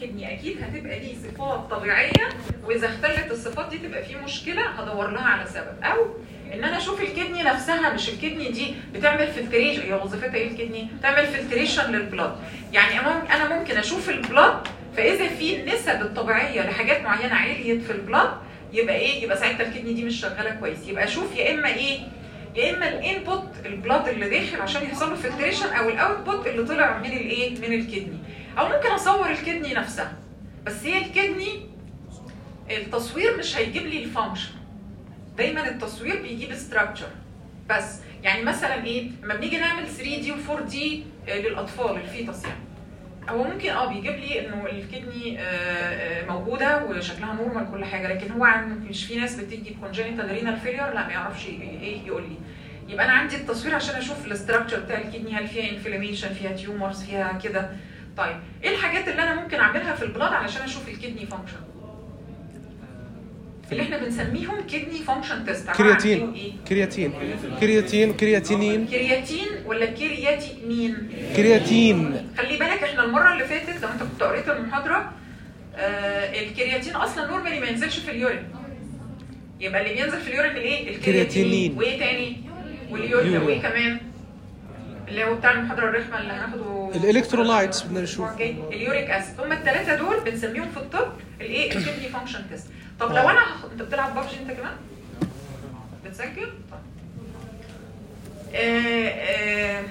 الكدني اكيد هتبقى ليه صفات طبيعيه واذا اختلت الصفات دي تبقى في مشكله هدور لها على سبب او ان انا اشوف الكدني نفسها مش الكدني دي بتعمل فلتريشن هي وظيفتها ايه الكدني؟ تعمل فلتريشن للبلاد يعني أنا- انا ممكن اشوف البلاد فاذا في النسب الطبيعيه لحاجات معينه عليت في البلاد يبقى ايه؟ يبقى ساعتها الكدني دي مش شغاله كويس يبقى اشوف يا اما ايه؟ يا اما الانبوت البلاد اللي داخل عشان يحصل له فلتريشن او الاوتبوت اللي طلع من الايه؟ من الكدني او ممكن اصور الكدني نفسها بس هي الكدني التصوير مش هيجيب لي الفانكشن دايما التصوير بيجيب ستراكشر بس يعني مثلا ايه لما بنيجي نعمل 3 دي و4 دي للاطفال الفيتس يعني هو ممكن اه بيجيب لي انه الكدني آه، آه، موجوده وشكلها نورمال كل حاجه لكن هو عن مش في ناس بتيجي بكونجنتال رينال فيلير لا ما يعرفش ايه يقول لي يبقى انا عندي التصوير عشان اشوف الاستراكشر بتاع الكدني هل فيها انفلاميشن فيها تيومرز فيها كده طيب ايه الحاجات اللي انا ممكن اعملها في البلاد علشان اشوف الكدني فانكشن اللي احنا بنسميهم كدني فانكشن تيست كرياتين كرياتين كرياتين كرياتينين كرياتين ولا كرياتينين كرياتين خلي بالك احنا المره اللي فاتت لو انت كنت قريت المحاضره آه الكرياتين اصلا نورمالي ما ينزلش في اليورين يبقى اللي بينزل في اليورين الايه كرياتينين. وايه تاني واليوريا يوريا. وايه كمان اللي هو بتاع المحاضره الرخمه اللي هناخده الالكترولايتس بدنا نشوف اوكي اليوريك اسيد هم الثلاثه دول بنسميهم في الطب الايه الكدني فانكشن تيست طب لو انا هخ- انت بتلعب ببجي انت كمان بتسجل طيب آه آه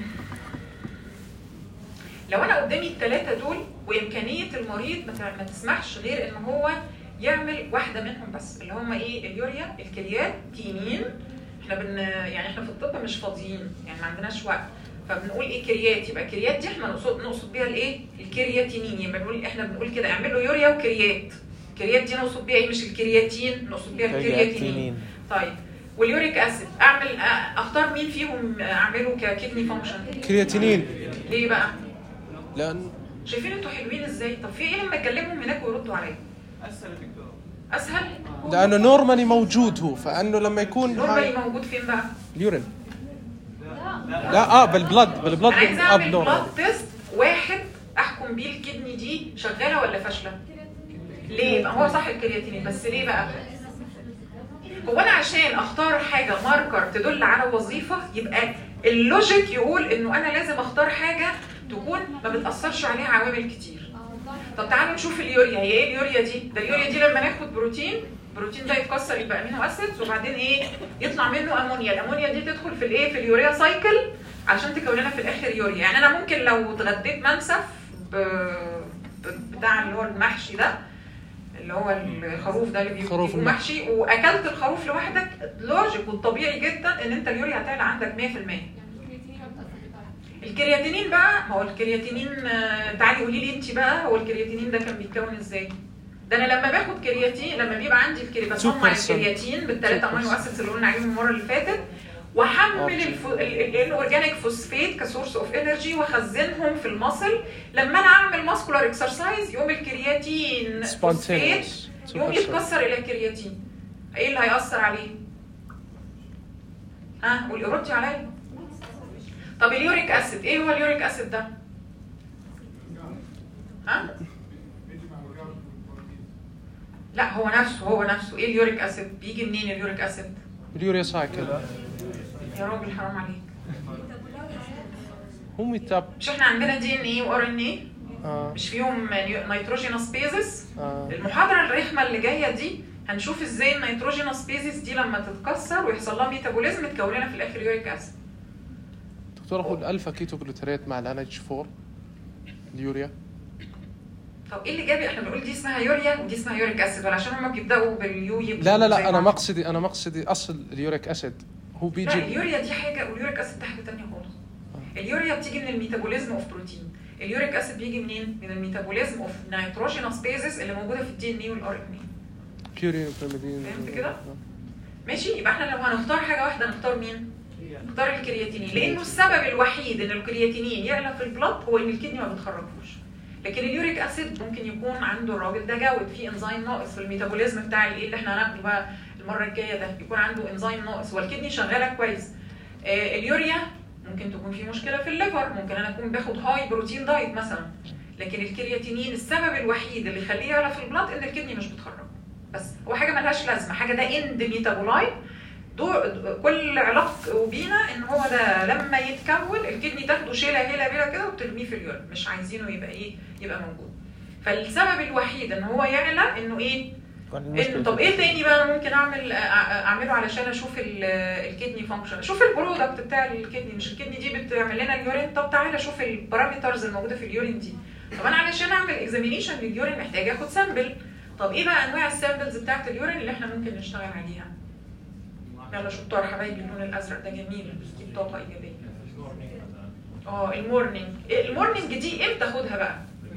لو انا قدامي الثلاثه دول وامكانيه المريض ما ت- ما تسمحش غير ان هو يعمل واحده منهم بس اللي هم ايه اليوريا الكليات تيمين احنا بن يعني احنا في الطب مش فاضيين يعني ما عندناش وقت فبنقول ايه كريات يبقى كريات دي احنا نقصد نقصد بيها الايه الكرياتينين يبقى بنقول احنا بنقول كده اعمل له يوريا وكريات كريات دي نقصد بيها ايه مش الكرياتين نقصد بيها الكرياتينين كرياتينين طيب واليوريك اسيد اعمل أ- اختار مين فيهم اعمله ككدني فانكشن كرياتينين ليه بقى لان شايفين انتوا حلوين ازاي طب في ايه لما اكلمهم هناك ويردوا عليا اسهل لانه نورمالي موجود هو فانه لما يكون نورمالي هاي موجود فين بقى اليورين لا اه بالبلد بالبلد انا عايزه اب اعمل نورمال بلاد تيست واحد احكم بيه الكدني دي شغاله ولا فاشله ليه يبقى هو صح الكرياتينين بس ليه بقى هو انا عشان اختار حاجه ماركر تدل على وظيفه يبقى اللوجيك يقول انه انا لازم اختار حاجه تكون ما بتاثرش عليها عوامل كتير طب تعالوا نشوف اليوريا هي ايه اليوريا دي ده اليوريا دي لما ناخد بروتين البروتين ده يتكسر يبقى امينو اسيدز وبعدين ايه يطلع منه امونيا الامونيا دي تدخل في الايه في اليوريا سايكل عشان تكون لنا في الاخر يوريا يعني انا ممكن لو اتغديت منسف ب... ب- بتاع اللي هو المحشي ده اللي هو الخروف ده اللي خروف بيبقى المحشي. محشي واكلت الخروف لوحدك لوجيك والطبيعي جدا ان انت اليوريا هتعلى عندك 100% الكرياتينين بقى هو الكرياتينين آه، تعالي قولي لي انت بقى هو الكرياتينين ده كان بيتكون ازاي؟ ده انا لما باخد كرياتين لما بيبقى عندي الكري بصنع 2%. الكرياتين بالثلاثه 2%. امينو اسيدز اللي قلنا عليهم المره اللي فاتت واحمل أوكي. الف... الاورجانيك فوسفيت كسورس اوف انرجي واخزنهم في المصل لما انا اعمل ماسكولار اكسرسايز يقوم الكرياتين فوسفيت spontaneous يقوم يتكسر الى كرياتين ايه اللي هيأثر عليه؟ ها قولي ردي عليا طب اليوريك اسيد ايه هو اليوريك اسيد ده؟ ها؟ لا هو نفسه هو نفسه ايه اليوريك اسيد؟ بيجي منين اليوريك اسيد؟ اليوريا سايكل يا راجل حرام عليك هم يتاب مش احنا عندنا دي ان ايه وار ان ايه؟ آه. مش فيهم نيتروجينوس بيزس؟ آه. المحاضرة الرخمة اللي جاية دي هنشوف ازاي النيتروجينوس بيزس دي لما تتكسر ويحصل لها ميتابوليزم تكون لنا في الاخر يوريك اسيد. دكتور اخو الالفا كيتو جلوتريت مع الان اتش 4 اليوريا طب ايه اللي جاب احنا بنقول دي اسمها يوريا ودي اسمها يوريك اسيد ولا عشان هما بيبداوا باليو يبقوا لا لا زي لا انا بعض؟ مقصدي انا مقصدي اصل اليوريك اسيد هو لا بيجي اليوريا دي حاجه واليوريك اسيد ده حاجه ثانيه خالص. اليوريا بتيجي من الميتابوليزم اوف بروتين. اليوريك اسيد بيجي منين؟ من الميتابوليزم اوف نيتروجينوس بيزس اللي موجوده في الدي ان اي والار ان اي. بيورين برميدين فهمت كده؟ ماشي يبقى احنا لو هنختار حاجه واحده نختار مين؟ نختار الكرياتينين لانه السبب الوحيد ان الكرياتينين يعلى في البلط هو ان الكدني ما بتخرجوش لكن اليوريك اسيد ممكن يكون عنده الراجل ده جود في انزيم ناقص في الميتابوليزم بتاع الايه اللي احنا هناخده بقى المره الجايه ده يكون عنده انزيم ناقص والكدني شغاله كويس آه اليوريا ممكن تكون في مشكله في الليفر ممكن انا اكون باخد هاي بروتين دايت مثلا لكن الكرياتينين السبب الوحيد اللي يخليه يعلى في البلاد ان الكدني مش بتخرج بس هو حاجه ملهاش لازمه حاجه ده اند ميتابولايت دو كل علاقته بينا ان هو ده لما يتكون الكدني تاخده شيله هيله بيلا كده وترميه في اليورين مش عايزينه يبقى ايه يبقى موجود فالسبب الوحيد ان هو يعلى انه ايه إن طب ايه تاني بقى انا ممكن اعمل أ- أ- اعمله علشان اشوف ال- الكدني فانكشن اشوف البرودكت بتاع الكدني مش الكدني دي بتعمل لنا اليورين طب تعالى اشوف البارامترز الموجوده في اليورين دي طب انا علشان اعمل اكزامينيشن لليورين محتاج اخد سامبل طب ايه بقى انواع السامبلز بتاعت اليورين اللي احنا ممكن نشتغل عليها يلا شطار حبايبي اللون الازرق ده جميل بيجيب طاقه ايجابيه اه المورنينج المورنينج دي امتى اخدها بقى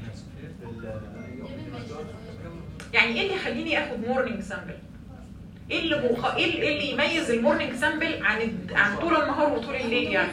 يعني ايه اللي يخليني اخد مورنينج سامبل ايه اللي مخ... ايه اللي- إيه اللي يميز المورنينج سامبل عن الد- عن طول النهار وطول الليل يعني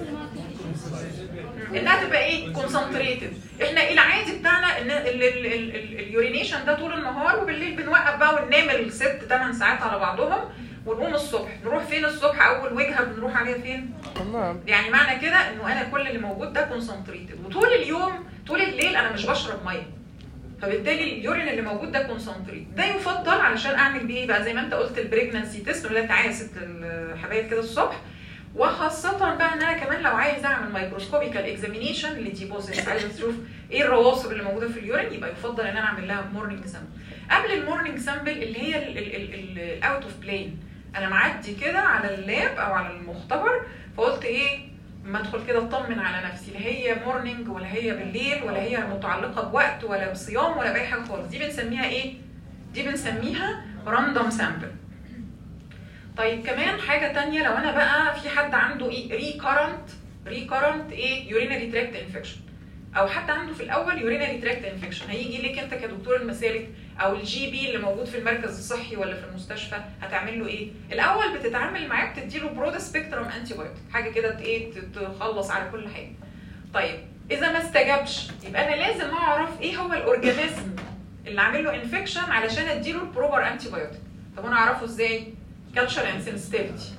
انها تبقى ايه كونسنتريتد احنا العادي بتاعنا ان ال- ال- ال- ال- اليورينيشن ده طول النهار وبالليل بنوقف بقى وننام الست 8 ساعات على بعضهم ونقوم الصبح نروح فين الصبح اول وجهه بنروح عليها فين تمام يعني معنى كده انه انا كل اللي موجود ده كونسنتريتد وطول اليوم طول الليل انا مش بشرب ميه فبالتالي اليورين اللي موجود ده كونسنتريت ده يفضل علشان اعمل بيه إيه بقى زي ما انت قلت البريجنانسي تيست ولا تعالى يا ست الحبايب كده الصبح وخاصة بقى ان انا كمان لو عايز اعمل مايكروسكوبيكال اكزامينيشن لديبوزيت عايز اشوف ايه الرواسب اللي موجوده في اليورين يبقى يفضل ان انا اعمل لها مورنينج سامبل قبل المورنينج سامبل اللي هي الاوت اوف بلين انا معدي كده على اللاب او على المختبر فقلت ايه ما ادخل كده اطمن على نفسي لا هي مورنينج ولا هي بالليل ولا هي متعلقه بوقت ولا بصيام ولا باي حاجه خالص دي بنسميها ايه دي بنسميها راندوم سامبل طيب كمان حاجه تانية لو انا بقى في حد عنده ايه ريكارنت ريكارنت ايه يورينري تراكت انفكشن او حد عنده في الاول يورينري تراكت انفكشن هيجي لك انت كدكتور المسالك او الجي بي اللي موجود في المركز الصحي ولا في المستشفى هتعمل له ايه الاول بتتعامل معاه بتديله برود سبيكترم انتي بايوتيك حاجه كده ايه ت- تخلص على كل حاجه طيب اذا ما استجابش يبقى انا لازم اعرف ايه هو الاورجانيزم اللي عامل له انفكشن علشان اديله البروبر انتي بايوتيك طب انا اعرفه ازاي كالتشر اند سنسيتيفيتي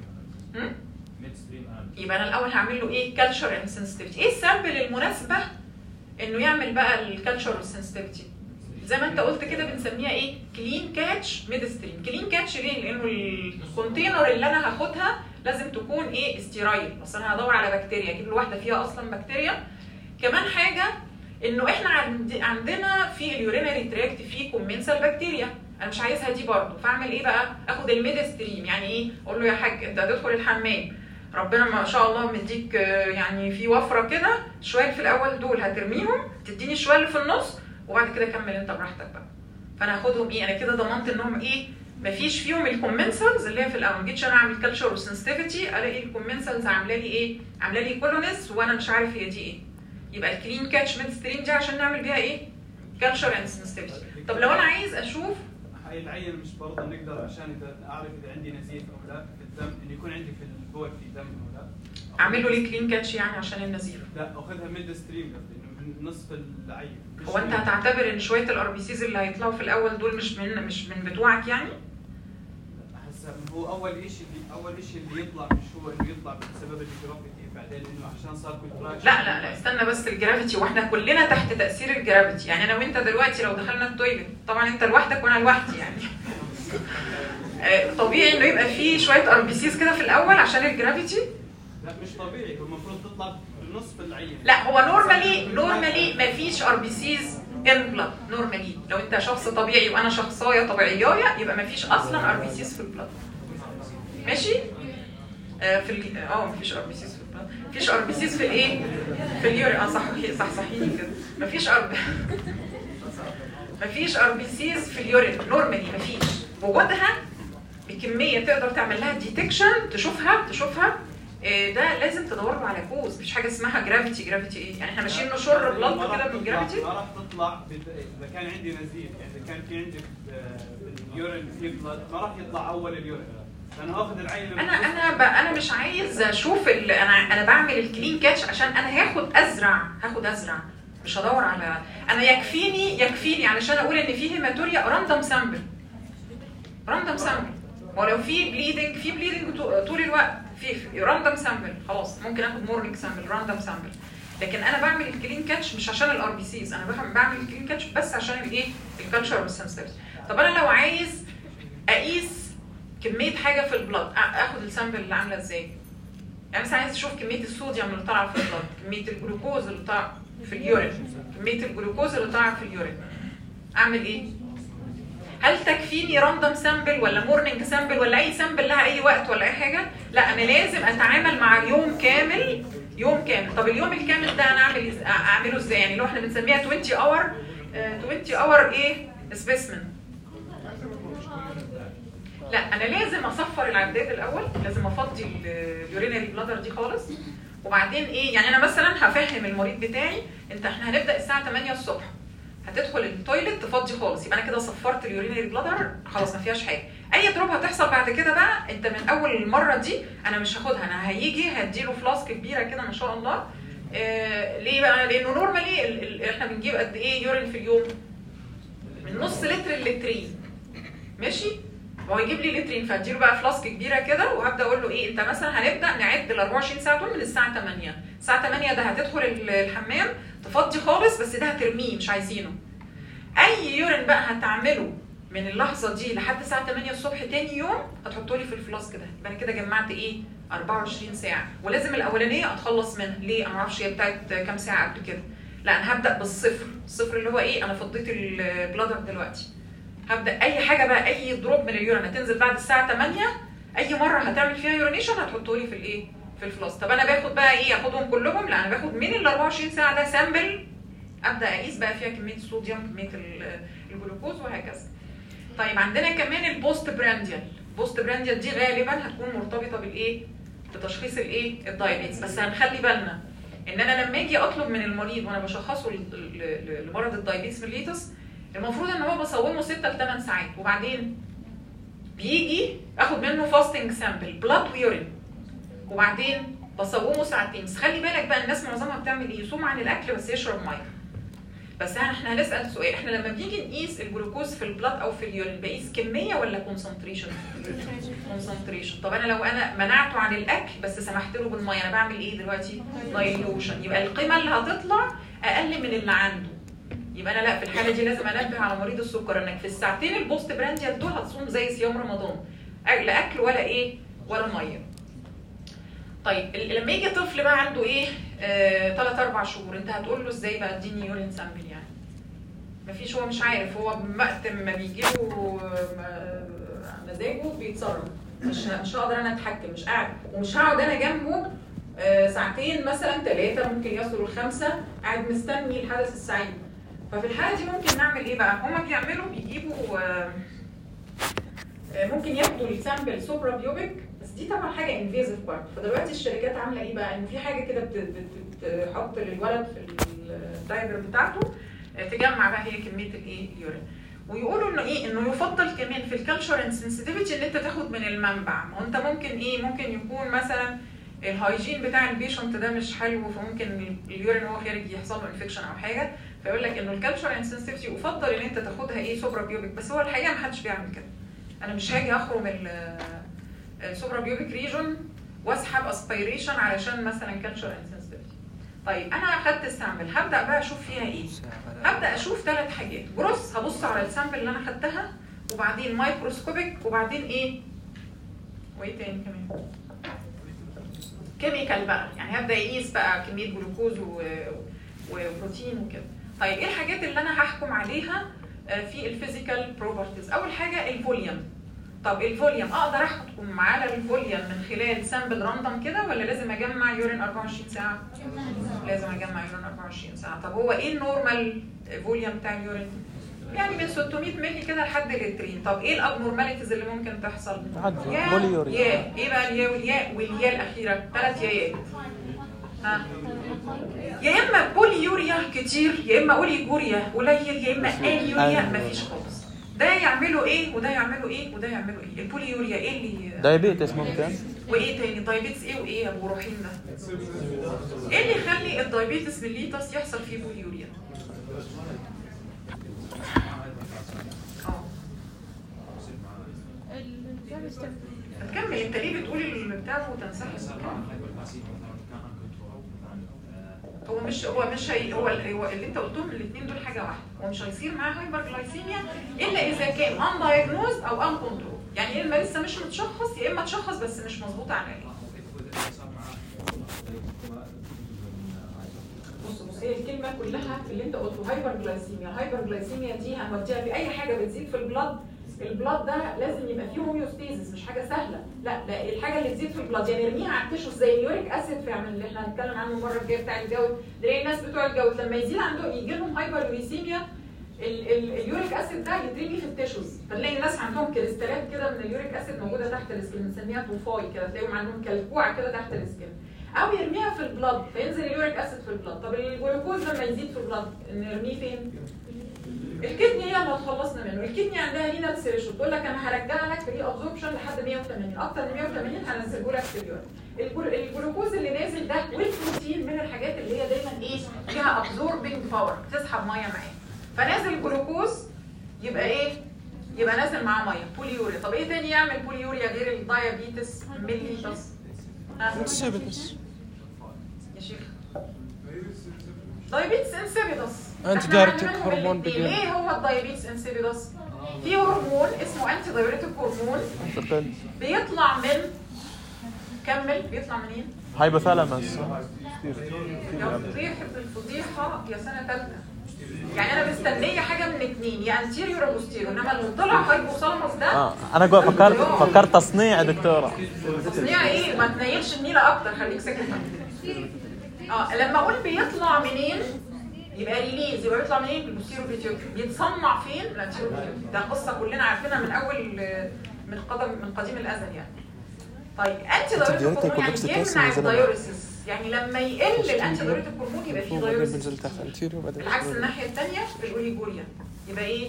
يبقى انا الاول هعمل له ايه كالتشر اند سنسيتيفيتي ايه السامبل المناسبه انه يعمل بقى الكالتشر والسنسيتيفيتي زي ما انت قلت كده بنسميها ايه كلين كاتش ميد ستريم كلين كاتش ليه لانه الكونتينر اللي انا هاخدها لازم تكون ايه استيرايل اصل انا هدور على بكتيريا اجيب له واحده فيها اصلا بكتيريا كمان حاجه انه احنا عند عندنا في اليورينري تراكت في كومنسال بكتيريا انا مش عايزها دي برضه فاعمل ايه بقى اخد الميد ستريم يعني ايه اقول له يا حاج انت هتدخل الحمام ربنا ما شاء الله مديك آه، يعني في وفره كده شويه اللي في الاول دول هترميهم تديني شويه اللي في النص وبعد كده كمل انت براحتك بقى فانا هاخدهم ايه انا كده ضمنت انهم ايه مفيش فيهم الكومنسلز اللي هي في الاول ما جيتش انا اعمل كالتشر وسنسيتيفيتي الاقي الكومنسلز عامله لي ايه عامله لي كولونيس وانا مش عارف هي دي ايه يبقى الكلين كاتش ميد ستريم دي عشان نعمل بيها ايه كالتشر اند سنسيتيفيتي طب لو انا عايز اشوف هاي العين مش برضه نقدر عشان اذا اعرف اذا عندي نزيف او لا في الدم انه يكون عندي في البول في دم او لا اعمل له ليه كلين كاتش يعني عشان النزيف لا اخذها ميد ستريم قصدي انه من نصف العين مش هو انت من- هتعتبر ان شويه الار بي سيز اللي هيطلعوا في الاول دول مش من مش من بتوعك يعني هسه هو اول شيء اللي اول شيء اللي يطلع مش هو انه يطلع بسبب الجرافيتي بعدين انه عشان صار كونتراكشن لا لا لا استنى بس الجرافيتي واحنا كلنا تحت تاثير الجرافيتي يعني انا وانت دلوقتي لو دخلنا التويلت طبعا انت لوحدك وانا لوحدي يعني آه، طبيعي انه يبقى فيه شويه ار بي سيز كده في الاول عشان الجرافيتي لا مش طبيعي هو المفروض تطلع بنصف العين لا هو نورمالي نورمالي مفيش ار بي سيز ان بلاد نورمالي لو انت شخص طبيعي وانا شخصايه طبيعيه يبقى مفيش اصلا ار بي سيز في البلاد ماشي آه، في ال- اه مفيش ار بي سيز في البلاد مفيش ار بي سيز في الايه في اليوري اه صح صح صحيني كده مفيش ار مفيش ار بي سيز في اليورين نورمالي مفيش وجودها بكميه تقدر تعمل لها ديتكشن تشوفها تشوفها إيه ده لازم تدور له على كوز مفيش حاجه اسمها جرافيتي جرافيتي ايه يعني احنا ماشيين نشر بلط ما راح كده تطلع- بالجرافيتي ما راح تطلع بت- اذا كان عندي نزيف يعني اذا كان في عندي اليورين في بلاد ما راح يطلع اول اليورين انا هاخذ العين انا انا ب... انا مش عايز اشوف ال... انا انا بعمل الكلين كاتش عشان انا هاخد ازرع هاخد ازرع مش هدور على انا يكفيني يكفيني علشان اقول ان في هيماتوريا راندوم سامبل راندوم سامبل ولو في بليدنج في بليدنج طول الوقت في راندوم سامبل خلاص ممكن اخد مورنينج سامبل راندوم سامبل لكن انا بعمل الكلين كاتش مش عشان الار بي سيز انا بعمل- بعمل الكلين كاتش بس عشان الايه الكالتشر والسنسيتيفيتي طب انا لو عايز اقيس كميه حاجه في البلاد اخد السامبل اللي عامله ازاي يعني مثلا عايز اشوف كميه الصوديوم اللي طالعه في البلاد كميه الجلوكوز اللي طالعه في اليورين كميه الجلوكوز اللي طالعه في اليورين اعمل ايه هل تكفيني راندوم سامبل ولا مورنينج سامبل ولا اي سامبل لها اي وقت ولا اي حاجه لا انا لازم اتعامل مع يوم كامل يوم كامل طب اليوم الكامل ده انا اعمل إز- اعمله ازاي يعني لو احنا بنسميها 20 اور 20 اور ايه سبيسمن لا انا لازم اصفر العداد الاول لازم افضي اليورينري بلادر دي خالص وبعدين ايه يعني انا مثلا هفهم المريض بتاعي انت احنا هنبدا الساعه 8 الصبح هتدخل التويلت تفضي خالص يبقى انا كده صفرت اليورينري بلادر خلاص ما فيهاش حاجه اي دروب هتحصل بعد كده بقى انت من اول المره دي انا مش هاخدها انا هيجي هديله فلاسك كبيره كده ما شاء الله آه ليه بقى لانه نورمالي ال- ال- احنا بنجيب قد ايه يورين في اليوم من نص لتر للترين ماشي هو يجيب لي لترين فاديله بقى فلاسك كبيره كده وهبدا اقول له ايه انت مثلا هنبدا نعد ال 24 ساعه دول من الساعه 8 الساعه 8 ده هتدخل ال- الحمام تفضي خالص بس ده هترميه مش عايزينه اي يورين بقى هتعمله من اللحظه دي لحد الساعه 8 الصبح تاني يوم هتحطه لي في الفلاسك ده يبقى انا كده جمعت ايه 24 ساعه ولازم الاولانيه اتخلص منها ليه انا ما اعرفش هي بتاعت كام ساعه قبل كده لا انا هبدا بالصفر الصفر اللي هو ايه انا فضيت البلادر دلوقتي هبدا اي حاجه بقى اي دروب من اليورين هتنزل بعد الساعه 8 اي مره هتعمل فيها يورينيشن هتحطه لي في الايه في الفلاس طب انا باخد بقى ايه اخدهم كلهم لا انا باخد من ال 24 ساعه ده سامبل ابدا اقيس بقى فيها كميه الصوديوم كميه ال- الجلوكوز وهكذا طيب عندنا كمان البوست برانديال البوست برانديال دي غالبا هتكون مرتبطه بالايه بتشخيص الايه الدايابيتس بس هنخلي بالنا ان انا لما اجي اطلب من المريض وانا بشخصه ل- ل- ل- لمرض الدايابيتس ميليتس المفروض ان هو بصومه 6 ل 8 ساعات وبعدين بيجي اخد منه فاستنج سامبل بلاد ويورين وبعدين بصومه ساعتين بس خلي بالك بقى الناس معظمها بتعمل ايه يصوم عن الاكل بس يشرب ميه بس احنا احنا هنسال سؤال احنا لما بنيجي نقيس الجلوكوز في البلاد او في اليورين بقيس كميه ولا كونسنتريشن كونسنتريشن طب انا لو انا منعته عن الاكل بس سمحت له بالميه انا بعمل ايه دلوقتي دايلوشن يبقى القيمه اللي هتطلع اقل من اللي عنده يبقى انا لا في الحاله دي لازم انبه على مريض السكر انك في الساعتين البوست برانديال دول هتصوم زي صيام رمضان لا اكل ولا ايه ولا ميه طيب ال- لما يجي طفل بقى عنده ايه 3 4 شهور انت هتقول له ازاي بقى اديني يورين سامبل يعني مفيش هو مش عارف هو وقت ما بيجي له مزاجه بيتصرف مش مش هقدر انا اتحكم مش قاعد ومش هقعد انا جنبه آه، ساعتين مثلا ثلاثه ممكن يصلوا لخمسه قاعد مستني الحدث السعيد ففي الحاله دي ممكن نعمل ايه بقى؟ هما بيعملوا بيجيبوا آه، آه، ممكن ياخدوا السامبل سوبرا بيوبيك بس دي طبعا حاجه انفيزيف برضه فدلوقتي الشركات عامله ايه بقى؟ ان في حاجه كده بت- بت- بتحط للولد في الدايبر بتاعته آه، تجمع بقى هي كميه الايه؟ اليورين ويقولوا انه ايه انه يفضل كمان في الكالتشر سنسيتيفيتي ان انت تاخد من المنبع ما هو انت ممكن ايه ممكن يكون مثلا الهايجين بتاع البيشنت ده مش حلو فممكن اليورين وهو خارج يحصل له انفكشن او حاجه فيقول لك انه الكالتشر سنسيتيفيتي يفضل ان انت تاخدها ايه سوبرا بيوبيك بس هو الحقيقه ما حدش بيعمل كده انا مش هاجي اخرم ال- السوبرا بيوبيك ريجون واسحب اسبيريشن علشان مثلا كالتشر سنسيتيفيتي طيب انا اخدت السامبل هبدا بقى اشوف فيها ايه هبدا اشوف ثلاث حاجات جروس هبص على السامبل اللي انا خدتها وبعدين مايكروسكوبيك وبعدين ايه وايه تاني كمان كيميكال بقى يعني هبدا اقيس بقى كميه جلوكوز و- وبروتين وكده طيب ايه الحاجات اللي انا هحكم عليها آه، في الفيزيكال بروبرتيز اول حاجه الفوليوم طب الفوليوم اقدر احكم على الفوليوم من خلال سامبل راندوم كده ولا لازم اجمع يورين 24 ساعه لازم اجمع يورين 24 ساعه طب هو ايه النورمال فوليوم بتاع اليورين يعني من 600 مللي كده لحد لترين طب ايه الابنورماليتيز اللي ممكن تحصل عدل يا بوليوريا يا ايه بقى اليا والياء والياء الاخيره ثلاث يايات ها يا اما بوليوريا كتير يا اما اوليجوريا قليل يا اما انيوريا مفيش خالص ده يعملوا ايه وده يعملوا ايه وده يعملوا ايه البوليوريا ايه اللي دايابيتس ممكن وايه تاني دايابيتس ايه وايه يا ابو روحين ده ايه اللي يخلي الدايابيتس ميليتس يحصل فيه بوليوريا اه هتكمل انت ليه بتقول البتاع وتنسحب هو مش هو مش هي هو ال- هو اللي انت قلتهم الاثنين دول حاجه واحده هو مش هيصير معاه هايبرجلايسيميا الا اذا كان ان دايجنوز او ان كنترول يعني يا اما لسه مش متشخص يا اما تشخص بس مش مظبوط على ايه بص بص هي الكلمه كلها في اللي انت قلته هايبرجلايسيميا الهايبرجلايسيميا دي هنوديها في اي حاجه بتزيد في البلد البلاد ده لازم يبقى فيه هوميوستيزيس مش حاجه سهله لا لا الحاجه اللي تزيد في البلاد يعني ارميها على التشوز زي اليوريك اسيد فعلا اللي احنا هنتكلم عنه المره الجايه بتاع الجود تلاقي الناس بتوع الجود لما يزيد عندهم يجي لهم هايبريوريسيميا ال- ال- اليوريك اسيد ده يترمي في التشوز فتلاقي الناس عندهم كريستالات كده من اليوريك اسيد موجوده تحت السكين بنسميها طوفاي كده تلاقيهم عندهم كلكوعه كده تحت السكين او يرميها في البلاد فينزل اليوريك اسيد في البلاد طب الجلوكوز لما يزيد في البلاد نرميه فين؟ الكدني هي اللي هتخلصنا منه الكدني عندها رينال سيريشن تقول لك انا هرجع لك فري ابزوربشن لحد 180 اكتر من 180 هنزله لك في اليورين الجلو- الجلوكوز اللي نازل ده والبروتين من الحاجات اللي هي دايما ايه فيها ابزوربنج باور تسحب ميه معاه فنازل جلوكوز يبقى ايه يبقى نازل معاه ميه بوليوريا طب ايه تاني يعمل بوليوريا غير الدايابيتس ميليتس ها؟ انسبيدس يا شيخ دايابيتس انسيبيدس أنتي إحنا دايوريتيك عندنا هرمون الاتنين. بيجي. ليه هو الدايابيتس انسيبيدس في هرمون اسمه انتي دايوريتيك هرمون بيطلع من كمل بيطلع منين؟ هايبوثالاموس لو فضيحة الفضيحة يا سنة تالتة يعني أنا مستنية حاجة من اتنين يا انتيريور يا بوستيريور إنما اللي طلع هايبوثالاموس ده اه انا قوي فكرت فكرت تصنيع يا دكتوره تصنيع ايه؟ ما تنيلش النيلة أكتر خليك ساكت اه لما أقول بيطلع منين يبقى ريليز يبقى بيطلع منين؟ بالبوستيريور بيتيوتري بيتصنع فين؟ الانتيريور بيتيوتري ده قصة كلنا عارفينها من أول من قدم من قديم الأزل يعني طيب انتي دايوريتيك هرمون يعني يمنع الدايوريسيس يعني لما يقل الانتي دايوريتيك هرمون يبقى فيه بعدين دايوريسيس بنزل تحت انتيريو بعدين بالعكس الناحيه الثانيه في الاوليجوريا يبقى ايه؟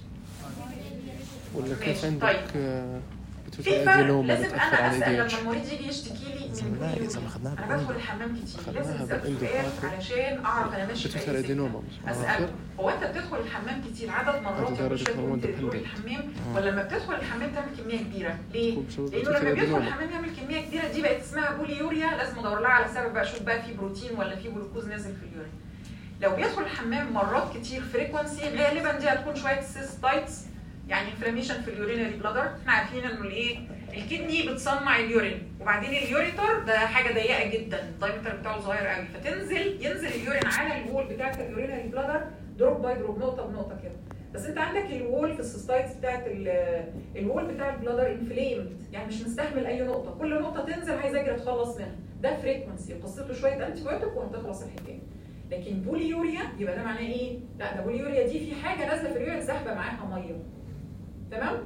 ولا ماشي. كيف طيب. عندك آه، في بتوجع فرق ادينوما لازم بتاثر انا على اسال الاي لما اتش المريض يجي يشتكي لي من سمعناها بوليوريا. إذا ما خدناها انا بالإندو. بدخل الحمام كتير لازم خدناها اسال بالإندو سؤال فاكر. علشان اعرف انا ماشي في بتوجع اي ادينوما سكه مش اسال عارف هو انت بتدخل الحمام كتير عدد مرات عدد يا درجة باشا هرمون تروح dependent. الحمام ولا لما بتدخل الحمام تعمل كميه كبيره ليه؟ تكون بسبب لانه لما بتوجع بيدخل ادينوما الحمام يعمل كميه كبيره دي بقت اسمها بوليوريا لازم ادور لها على سبب بقى اشوف بقى في بروتين ولا في جلوكوز نازل في اليورين لو بيدخل الحمام مرات كتير فريكونسي غالبا دي هتكون شويه سيستايتس يعني انفلاميشن في اليورينري بلادر احنا عارفين انه الايه الكدني بتصنع اليورين وبعدين اليوريتر ده حاجه ضيقه جدا الدايمتر بتاعه صغير قوي فتنزل ينزل اليورين على الوول بتاعت اليورينري بلادر دروب باي دروب نقطه بنقطه كده بس انت عندك الوول في السيستايتس بتاعت ال- الوول بتاع البلادر انفليمد يعني مش مستحمل اي نقطه كل نقطه تنزل عايز اجري اتخلص منها ده فريكونسي قصته شويه انتي بايوتيك وهتخلص الحكايه لكن بوليوريا يبقى ده معناه ايه؟ لا ده بوليوريا دي في حاجه نازله في اليورين سحبه معاها ميه تمام؟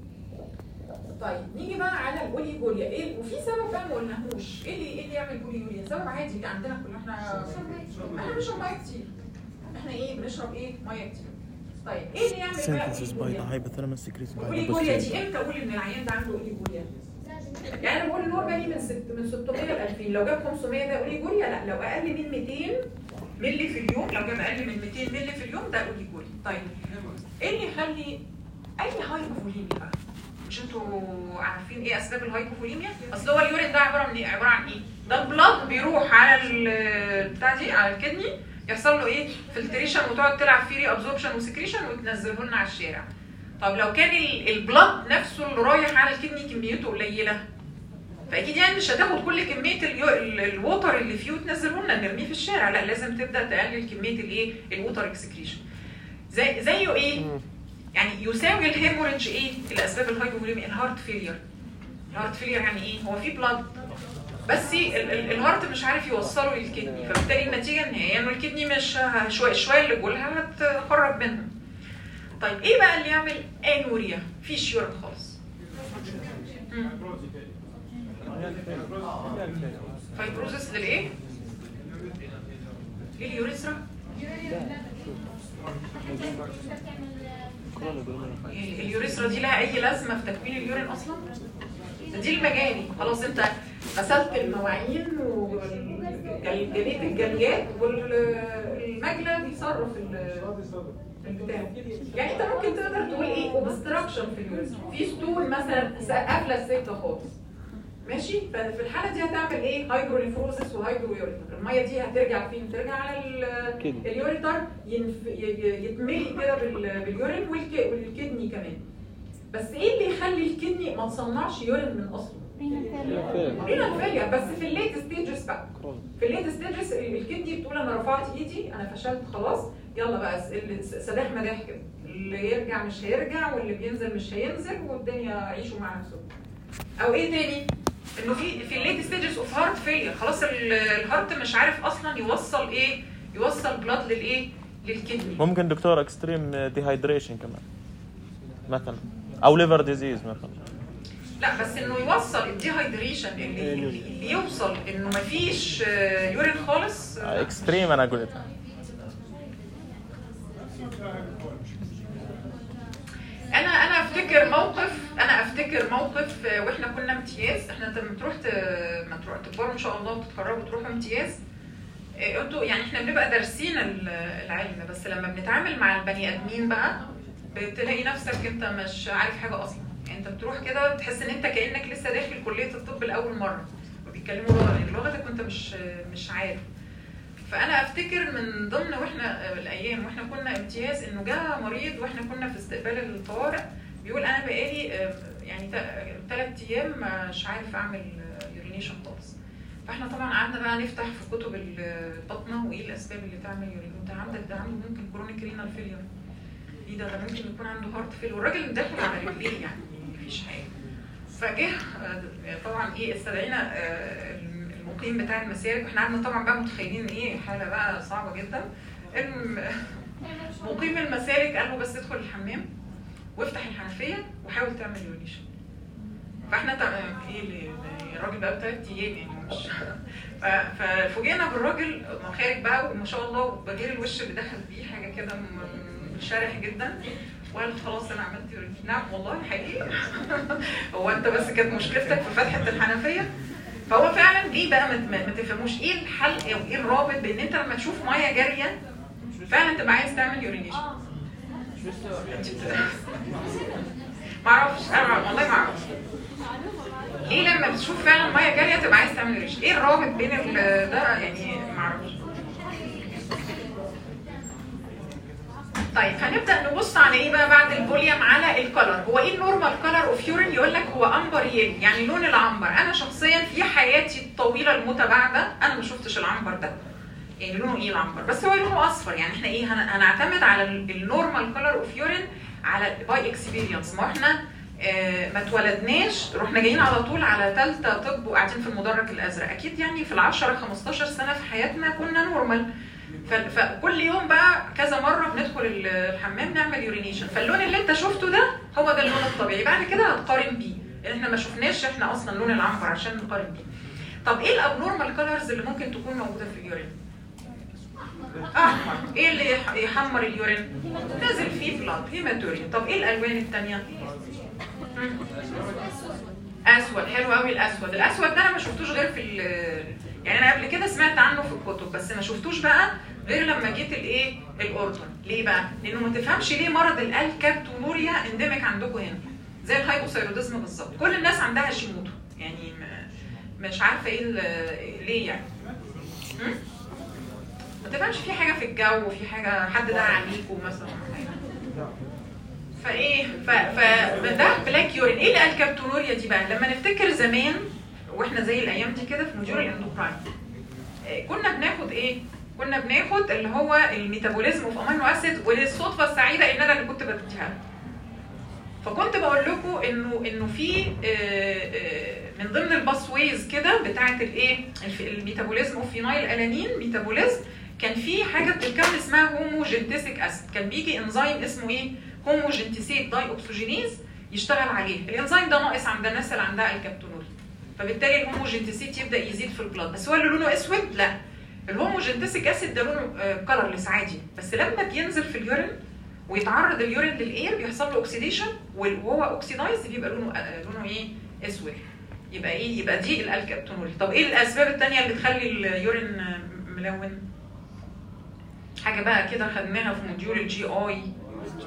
طيب نيجي بقى على الاوليجوريا ايه وفي سبب بقى ما قلناهوش ايه اللي ايه اللي يعمل بوليوريا؟ سبب عادي عندنا كلنا احنا احنا بنشرب ميه كتير احنا ايه بنشرب ايه؟ ميه كتير طيب ايه اللي يعمل بقى synthesis by the أوليجوريا؟ hypothalamus secreting الاوليجوريا hypothalamus دي امتى اقول ان العيان ده عنده اوليجوريا؟ يعني انا بقول ان هو بقى من ست من 600 ل 2000 لو جاب 500 ده اوليجوريا لا لو اقل من 200 مللي في اليوم لو جاب اقل من 200 مللي في اليوم ده اوليجوريا طيب ايه اللي يخلي اي هايبوفوليميا بقى مش انتوا عارفين ايه اسباب الهايبوفوليميا اصل هو اليورين ده عباره عن ايه عباره عن ايه ده البلاد بيروح على ال- بتاع دي على الكدني يحصل له ايه فلتريشن وتقعد تلعب فيه ري ابزوربشن وسكريشن وتنزله لنا على الشارع طب لو كان ال- البلاد نفسه اللي رايح على الكدني كميته قليله فاكيد يعني مش هتاخد كل كميه اليو... ال- الووتر اللي فيه وتنزله لنا نرميه في الشارع لا لازم تبدا تقلل كميه الايه الووتر اكسكريشن زي زيه ايه يعني يساوي الهيموريدج ايه الاسباب الهايبوفوليميا الهارت فيلير الهارت فيلير يعني ايه هو في بلاد بس ال- ال- الهارت مش عارف يوصله للكدني فبالتالي النتيجه النهائيه انه الكدني مش ه- شويه شويه اللي جولها هتخرج منهم طيب ايه بقى اللي يعمل انوريا فيش يورين خالص مم. فايبروزس للايه؟ لليوريثرا ال- اليوريثرا دي لها اي لازمه في تكوين اليورين اصلا؟ ده دي المجاري خلاص انت غسلت المواعين وجليت الجليات والمجلى بيصرف ال- البتاع يعني انت ممكن تقدر تقول ايه اوبستراكشن في اليوريثرا في ستول مثلا قافله السكه خالص ماشي ففي الحاله دي هتعمل ايه هايدروليفروزس وهايدرويوريتر الميه دي هترجع فين ترجع على ال- كدني. اليوريتر ينف... ي- ي- يتملي كده بال- باليورين والك... والكدني كمان بس ايه اللي يخلي الكدني ما تصنعش يورين من اصله رينال فيلير بس في الليت ستيجز بقى في الليت ستيجز الكدني بتقول انا رفعت ايدي انا فشلت خلاص يلا بقى س- ال- س- سداح مداح كده اللي يرجع مش هيرجع واللي بينزل مش هينزل والدنيا عيشوا مع نفسهم او ايه تاني انه في في الليت ستيجز اوف هارت فيلير خلاص ال- الهارت مش عارف اصلا يوصل ايه يوصل بلاد للايه للكدني ممكن دكتور اكستريم ديهايدريشن كمان مثلا او ليفر ديزيز مثلا لا بس انه يوصل الديهايدريشن اللي, اللي يوصل انه مفيش آه، يورين خالص آه، اكستريم انا قلت انا انا افتكر موقف انا افتكر موقف آه، واحنا كنا امتياز احنا لما تروح ت- ما تروح تكبروا ان شاء الله وتتخرجوا وتروحوا امتياز آه، انتوا يعني احنا بنبقى دارسين ال- العلم بس لما بنتعامل مع البني ادمين بقى بتلاقي نفسك انت مش عارف حاجه اصلا يعني انت بتروح كده تحس ان انت كانك لسه داخل كليه الطب لاول مره وبيتكلموا لغه غير لغتك وانت مش مش عارف فانا افتكر من ضمن واحنا الايام واحنا كنا امتياز انه جاء مريض واحنا كنا في استقبال الطوارئ بيقول انا بقالي آه، يعني ثلاث ايام مش عارف اعمل يورينيشن خالص فاحنا طبعا قعدنا بقى نفتح في كتب البطنه وايه الاسباب اللي تعمل يورين انت عندك ده عنده ممكن كرونيك رينال فيلير ايه ده ده ممكن يكون عنده هارت فيل والراجل داخل على رجليه يعني مفيش حاجه فجه آه، طبعا ايه استدعينا آه، المقيم بتاع المسالك واحنا قعدنا طبعا بقى متخيلين ايه حاله بقى صعبه جدا الم- مقيم المسالك قال له بس ادخل الحمام وافتح الحنفيه وحاول تعمل يوريشن فاحنا تع- ايه اللي الراجل بقى بثلاث ايام يعني مش ف- ففوجئنا بالراجل خارج بقى وما شاء الله بغير الوش اللي دخل بيه حاجه كده م- شارح جدا وقال خلاص انا عملت يوريشن نعم والله حقيقي هو انت بس كانت مشكلتك في فتحه الحنفيه فهو فعلا ليه بقى ما, ما ما تفهموش ايه الحل او ايه الرابط بان انت لما تشوف ميه جاريه فعلا تبقى عايز تعمل يورينيشن انت بت- معرفش انا مع- والله ما اعرف ليه لما بتشوف فعلا ميه جاريه تبقى عايز تعمل يورينيشن ايه الرابط بين ال- ده يعني ما اعرفش طيب هنبدا نبص على ايه بقى بعد الفوليوم على الكلر هو ايه النورمال كلر اوف يورين يقول لك هو امبر يلو يعني لون العنبر انا شخصيا في حياتي الطويله المتباعده انا ما شفتش العنبر ده يعني لونه ايه العنبر بس هو لونه اصفر يعني احنا ايه هن- هنعتمد على النورمال كلر اوف يورين على باي اكسبيرينس ما احنا آه، ما اتولدناش رحنا جايين على طول على ثالثه طب وقاعدين في المدرج الازرق اكيد يعني في ال 10 15 سنه في حياتنا كنا نورمال ف- فكل يوم بقى كذا مره بندخل ال- الحمام نعمل يورينيشن فاللون اللي انت شفته ده هو ده اللون الطبيعي بعد كده هتقارن بيه لان احنا ما شفناش احنا اصلا لون العنبر عشان نقارن بيه طب ايه الابنورمال كولرز اللي ممكن تكون موجوده في اليورين احمر ايه اللي يح- يحمر اليورين نازل فيه بلاد هيماتوريا طب ايه الالوان الثانيه اسود حلو قوي الاسود الاسود ده انا ما شفتوش غير في ال- يعني انا قبل كده سمعت عنه في الكتب بس ما شفتوش بقى غير لما جيت الايه الاردن ليه بقى لانه ما تفهمش ليه مرض الالكابتونوريا اندمج عندكم هنا زي الهايبوثايروديزم بالظبط كل الناس عندها شيموتو يعني ما- مش عارفه ايه ال- ليه يعني م? ما تفهمش في حاجه في الجو في حاجه حد دعا عليكم مثلا فايه ف ف ده بلاك يورين ايه الالكابتونوريا دي بقى لما نفتكر زمان واحنا زي الايام دي كده في موديول الاندوكراين آه، كنا بناخد ايه كنا بناخد اللي هو الميتابوليزم اوف امينو اسيد وللصدفه السعيده ان انا اللي كنت بديها لكم. فكنت بقول لكم انه انه في آه، آه، من ضمن الباس ويز كده بتاعه الايه الف- الميتابوليزم اوف فينايل الانين ميتابوليزم كان في حاجه بتتكون اسمها هوموجينتيسيك اسيد كان بيجي انزيم اسمه ايه هوموجينتيسيت داي اوكسجينيز يشتغل عليه الانزيم ده ناقص عند الناس اللي عندها الكابتونوري فبالتالي الهوموجينتيسيت يبدا يزيد في البلاد بس هو اللي لونه اسود لا الهوموجينتيسيك اسيد ده لونه كلرلس عادي بس لما بينزل في اليورين ويتعرض اليورين للاير بيحصل له اوكسيديشن وهو اوكسيدايز بيبقى لونه آه، لونه ايه اسود يبقى ايه يبقى دي الالكابتونوري طب ايه الاسباب الثانيه اللي تخلي اليورين آه، ملون حاجه بقى كده خدناها في موديول الجي اي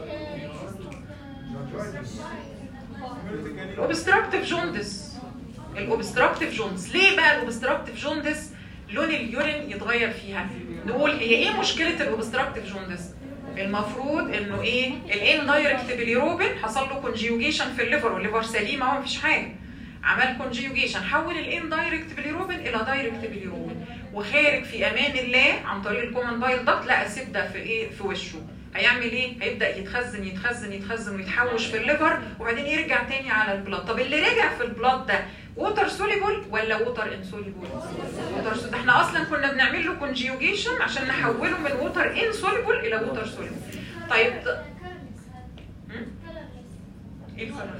الاوبستراكتيف جوندس الاوبستراكتيف جوندس ليه بقى الاوبستراكتيف جوندس لون اليورين يتغير فيها نقول هي ايه مشكله الاوبستراكتيف جوندس المفروض انه ايه الان دايركت بيليروبين حصل له كونجيوجيشن في الليفر والليفر سليم اهو مفيش حاجه عمل كونجيوجيشن حول الان دايركت بيليروبين الى دايركت بيليروبين وخارج في امان الله عن طريق الكومن بايل داكت لقى سبده في ايه في وشه هيعمل ايه؟ هيبدا يتخزن يتخزن يتخزن ويتحوش في الليفر وبعدين يرجع تاني على البلاد، طب اللي رجع في البلاد ده ووتر سوليبل ولا ووتر انسوليبل؟ ووتر سوليبل، احنا اصلا كنا بنعمل له كونجيوجيشن عشان نحوله من ووتر انسوليبل الى ووتر سوليبل. طيب هم؟ ايه الفرق؟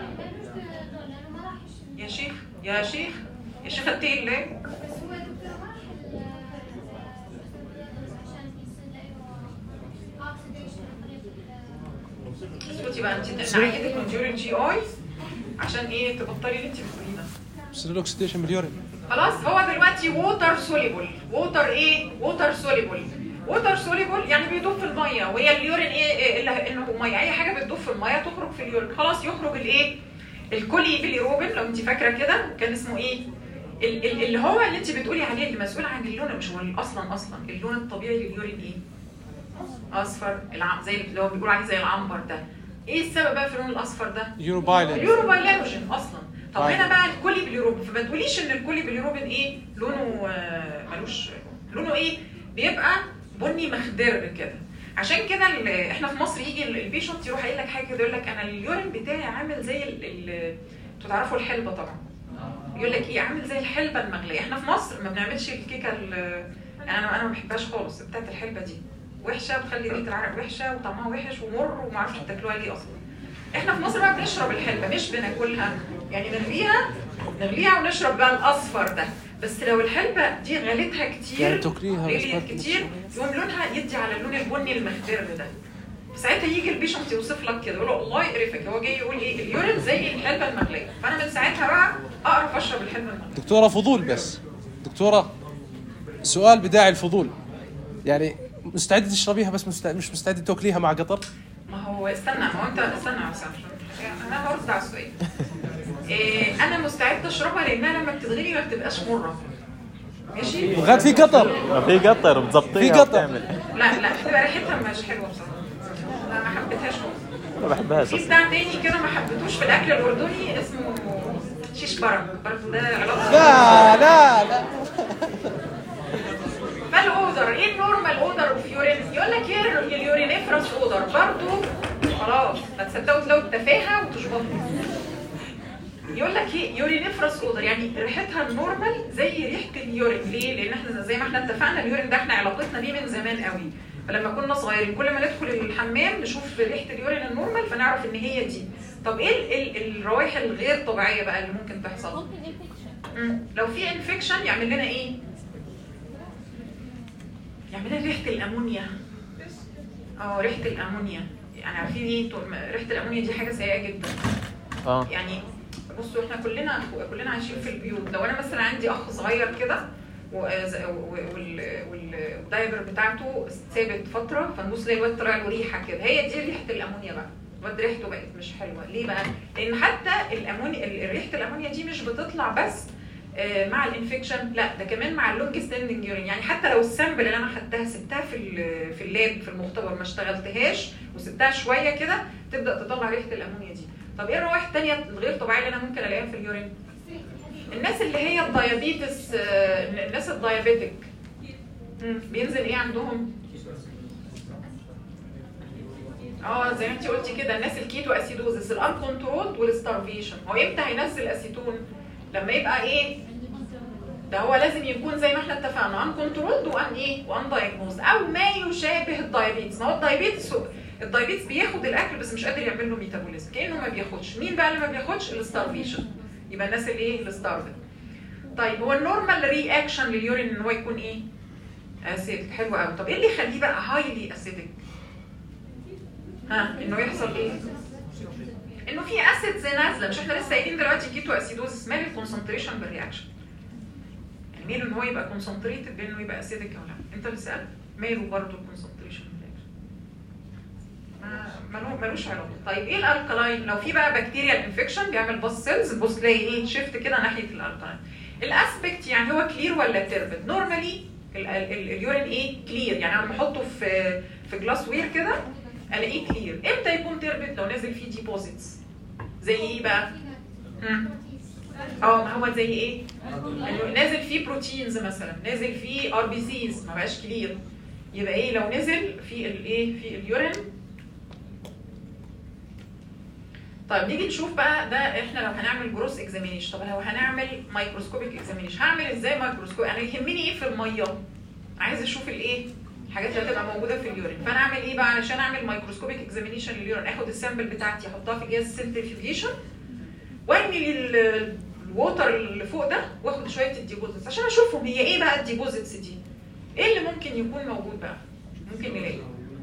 يا شيخ يا شيخ يا شيخ اتقي الله اسكتي بقى انت نعيدك من ديورين جي اي عشان ايه تبطلي اللي انت بتقوليه ده بس الاكسديشن باليورين خلاص هو دلوقتي ووتر سوليبل ووتر ايه ووتر سوليبل ووتر سوليبل يعني بيدوب في الميه وهي اليورين ايه, إيه الا انه ميه اي حاجه بتدوب في الميه تخرج في اليورين خلاص يخرج الايه الكولي بيليروبين لو انت فاكره كده كان اسمه ايه ال- ال- اللي هو اللي انت بتقولي عليه اللي مسؤول عن اللون مش هو اصلا اصلا اللون الطبيعي لليورين ايه اصفر الع... زي اللي هو بيقول عليه زي العنبر ده ايه السبب بقى في اللون الاصفر ده يورو بايلنت اليورو بايلانوجين اصلا طب طيب. هنا بقى الكولي بليروبين فما تقوليش ان الكولي بليروبين ايه لونه آه، ملوش لونه ايه بيبقى بني مخضر كده عشان كده ال- احنا في مصر يجي ال- البيشنت يروح قايل لك حاجه كده يقول لك انا اليورين بتاعي عامل زي ال- ال- انتوا تعرفوا الحلبه طبعا يقول لك ايه عامل زي الحلبه المغليه احنا في مصر ما بنعملش الكيكه ال- انا انا ما بحبهاش خالص بتاعت الحلبه دي وحشه بتخلي ريحه العرق وحشه وطعمها وحش ومر وما اعرفش بتاكلوها ليه اصلا احنا في مصر بقى بنشرب الحلبه مش بناكلها يعني نغليها نغليها ونشرب بقى الاصفر ده بس لو الحلبه دي غليتها كتير يعني تاكليها بس غليت ما كتير يقوم لونها يدي على اللون البني المخضر ده ساعتها يجي البيشنت يوصف لك كده يقول له الله يقرفك هو جاي يقول ايه اليورين زي الحلبه المغليه فانا من ساعتها بقى اقرف اشرب الحلبه المغليه دكتورة فضول بس دكتورة سؤال بداعي الفضول يعني مستعدة تشربيها بس مستعد مش مستعدة تاكليها مع قطر؟ ما هو استنى ما هو انت استنى يا أستاذ. انا برد على السؤال إيه انا مستعده اشربها لانها لما بتتغلي ما بتبقاش مره ماشي وغاد في قطر ما في قطر بتظبطيها في قطر. وبتعمل لا لا بتبقى ريحتها مش حلوه بصراحه لا ما حبيتهاش خالص ما بحبهاش في اصلا بتاع تاني كده ما حبيتوش في الاكل الاردني اسمه شيش برك برضه ده علاقه لا لا لا فالاودر ايه النورمال اودر اوف يورين يقول لك ايه اليورينيفرس اودر برضه خلاص ما تصدقوا تلاقوا التفاهه وتشبطوا يقول لك ايه يورينيفرس اودر يعني ريحتها النورمال زي ريحه اليورين ليه؟ لان احنا زي ما احنا اتفقنا اليورين ده احنا علاقتنا بيه من زمان قوي فلما كنا صغيرين كل ما ندخل الحمام نشوف ريحه اليورين النورمال فنعرف ان هي دي طب ايه ال- ال- الروائح الغير طبيعيه بقى اللي ممكن تحصل؟ ممكن انفكشن مم. لو في انفكشن يعمل لنا ايه؟ يعمل لنا ريحه الامونيا اه ريحه الامونيا يعني عارفين ايه تو- ريحه الامونيا دي حاجه سيئه جدا اه يعني بصوا احنا كلنا كلنا عايشين في البيوت لو انا مثلا عندي اخ صغير كده و- ز- و- وال- وال- والدايبر بتاعته ثابت فتره فنبص نلاقي الواد طلع له ريحه كده هي دي ريحه الامونيا بقى الواد ريحته بقت مش حلوه ليه بقى؟ لان حتى الامونيا ال- ريحه الامونيا دي مش بتطلع بس آه، مع الانفكشن لا ده كمان مع اللونج ستاندنج يورين يعني حتى لو السامبل اللي انا خدتها سبتها في ال- في اللاب في المختبر ما اشتغلتهاش وسبتها شويه كده تبدا تطلع ريحه الامونيا دي طب ايه الروائح الثانيه الغير طبيعيه اللي انا ممكن الاقيها في اليورين الناس اللي هي الدايابيتس آه، الناس الدايابيتك مم، بينزل ايه عندهم اه زي ما انت قلتي كده الناس الكيتو اسيدوزس الان كنترول والستارفيشن هو امتى هينزل اسيتون لما يبقى ايه ده هو لازم يكون زي ما احنا اتفقنا ان كنترولد وان ايه وان دايجنوز او ما يشابه الدايابيتس ما هو الدايابيتس الدايابيتس بياخد الاكل بس مش قادر يعمل له ميتابوليزم كانه ما بياخدش مين بقى اللي ما بياخدش الستارفيشن يبقى الناس اللي ايه الستارفد طيب هو النورمال رياكشن لليورين ان هو يكون ايه اسيد حلو قوي طب ايه اللي يخليه بقى هايلي اسيدك ها انه يحصل ايه انه في اسيدز نازله مش احنا لسه قايلين دلوقتي كيتو اسيدوزس مال الكونسنتريشن بالرياكشن يعني ماله ان هو يبقى كونسنتريتد بانه يبقى اسيدك او لا انت اللي سالت ماله برضه الكونسنتريشن بالرياكشن ما ملو- ملوش علاقه طيب ايه الالكلاين لو في بقى بكتيريال انفكشن بيعمل باص سيلز بص تلاقي ايه شيفت كده ناحيه الالكلاين الاسبكت يعني هو كلير ولا تربد نورمالي اليورين ايه كلير يعني انا بحطه في في جلاس وير كده الاقيه كلير امتى يكون تربد لو نازل فيه ديبوزيتس زي ايه بقى مم. اه ما هو زي ايه يعني نازل فيه بروتينز مثلا نازل فيه ار بي سيز ما بقاش كلير يبقى ايه لو نزل في الايه في اليورين طيب نيجي نشوف بقى ده احنا لو هنعمل جروس اكزامينيشن طب لو هنعمل مايكروسكوبيك اكزامينيشن هعمل ازاي مايكروسكوب انا يهمني ايه في الميه عايز اشوف الايه الحاجات اللي هتبقى موجوده في اليورين فانا اعمل ايه بقى علشان اعمل مايكروسكوبيك اكزامينيشن لليورين اخد السامبل بتاعتي احطها في جهاز سنترفيوجيشن وارمي ال- الووتر اللي فوق ده واخد شويه الديبوزيتس عشان اشوفهم هي ايه بقى الديبوزيتس دي ايه اللي ممكن يكون موجود بقى ممكن نلاقي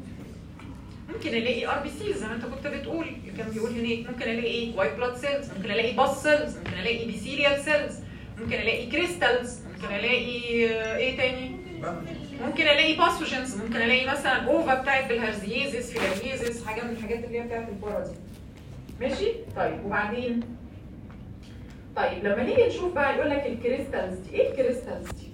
ممكن الاقي ار بي سيز زي ما انت كنت بتقول كان بيقول هناك ممكن الاقي ايه وايت بلاد سيلز ممكن الاقي باس سيلز ممكن الاقي بيسيريال سيلز ممكن الاقي كريستالز ممكن الاقي آه، ايه تاني ممكن الاقي باثوجنز ممكن الاقي مثلا اوفا بتاعت بالهرزيزيس فيلاريزيس حاجه من الحاجات اللي هي بتاعت البورا دي ماشي طيب وبعدين طيب لما نيجي نشوف بقى يقول لك الكريستالز دي ايه الكريستالز دي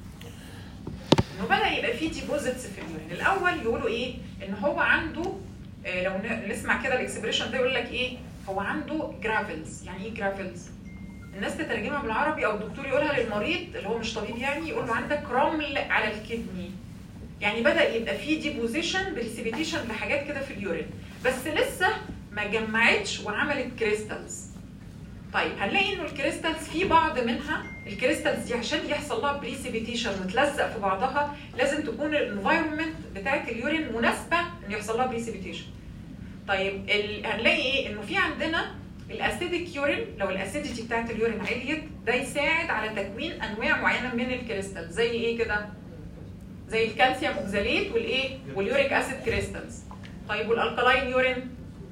انه بدا يبقى فيه ديبوزيتس في اليورين الاول يقولوا ايه ان هو عنده آه، لو ن- نسمع كده الاكسبريشن ده يقول لك ايه هو عنده جرافلز يعني ايه جرافلز الناس تترجمها بالعربي او الدكتور يقولها للمريض اللي هو مش طبيب يعني يقول له عندك رمل على الكدني يعني بدا يبقى فيه ديبوزيشن بريسيبيتيشن لحاجات كده في اليورين بس لسه ما جمعتش وعملت كريستالز طيب هنلاقي انه الكريستالز في بعض منها الكريستالز دي عشان يحصل لها بريسيبيتيشن وتلزق في بعضها لازم تكون الانفايرمنت بتاعت اليورين مناسبه ان يحصل لها بريسيبيتيشن طيب ال... هنلاقي ايه انه في عندنا الاسيديك يورين لو الاسيديتي بتاعت اليورين عليت ده يساعد على تكوين انواع معينه من الكريستال زي ايه كده زي الكالسيوم اوكزاليت والايه واليوريك اسيد كريستالز طيب والالكالاين يورين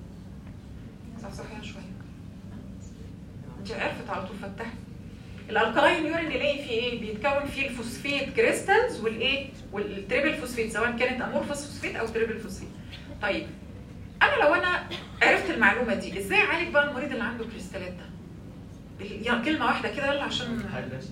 صحصحيها شويه انت عرفت على طول فتحت الالكالاين يورين نلاقي فيه ايه بيتكون فيه الفوسفيت كريستالز والايه والتريبل فوسفيت سواء كانت امورفوس فوسفيت او تريبل فوسفيت طيب انا لو انا عرفت المعلومه دي ازاي اعالج بقى المريض اللي عنده كريستالات ده بال- يعني كلمه واحده كده يلا عشان مم.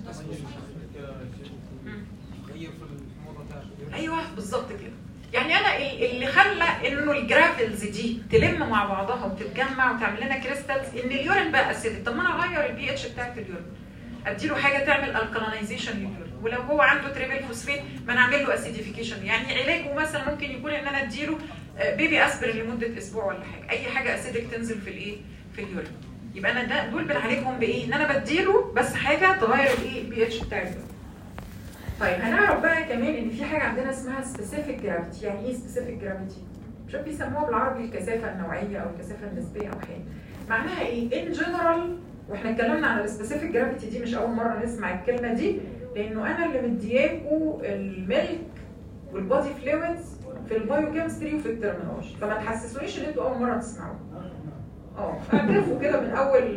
غير في الحموضه بتاعته ايوه بالظبط كده يعني انا ال- اللي خلى انه الجرافلز دي تلم مع بعضها وتتجمع وتعمل لنا كريستالز ان اليورين بقى اسيدك طب ما انا اغير البي اتش بتاعت اليورين اديله حاجه تعمل الكالينايزيشن لليورين ولو هو عنده تريبل فوسفيت ما نعمل له اسيديفيكيشن يعني علاجه مثلا ممكن يكون ان انا اديله آه، بيبي اسبرين لمده اسبوع ولا حاجه اي حاجه اسيدك تنزل في الايه في اليورين يبقى انا ده دول بنعالجهم بايه ان انا بديله بس حاجه تغير الايه البي اتش بتاع اليورين طيب هنعرف بقى كمان ان في حاجه عندنا اسمها سبيسيفيك جرافيتي يعني ايه سبيسيفيك جرافيتي مش عارف بيسموها بالعربي الكثافه النوعيه او الكثافه النسبيه او حاجه معناها ايه ان جنرال واحنا اتكلمنا عن السبيسيفيك جرافيتي دي مش اول مره نسمع الكلمه دي لانه انا اللي مدياكوا الميلك والبودي فلويدز في البايوكيمستري وفي الترمينولوجي فما تحسسونيش ان انتوا اول مره تسمعوها اه اعترفوا كده من اول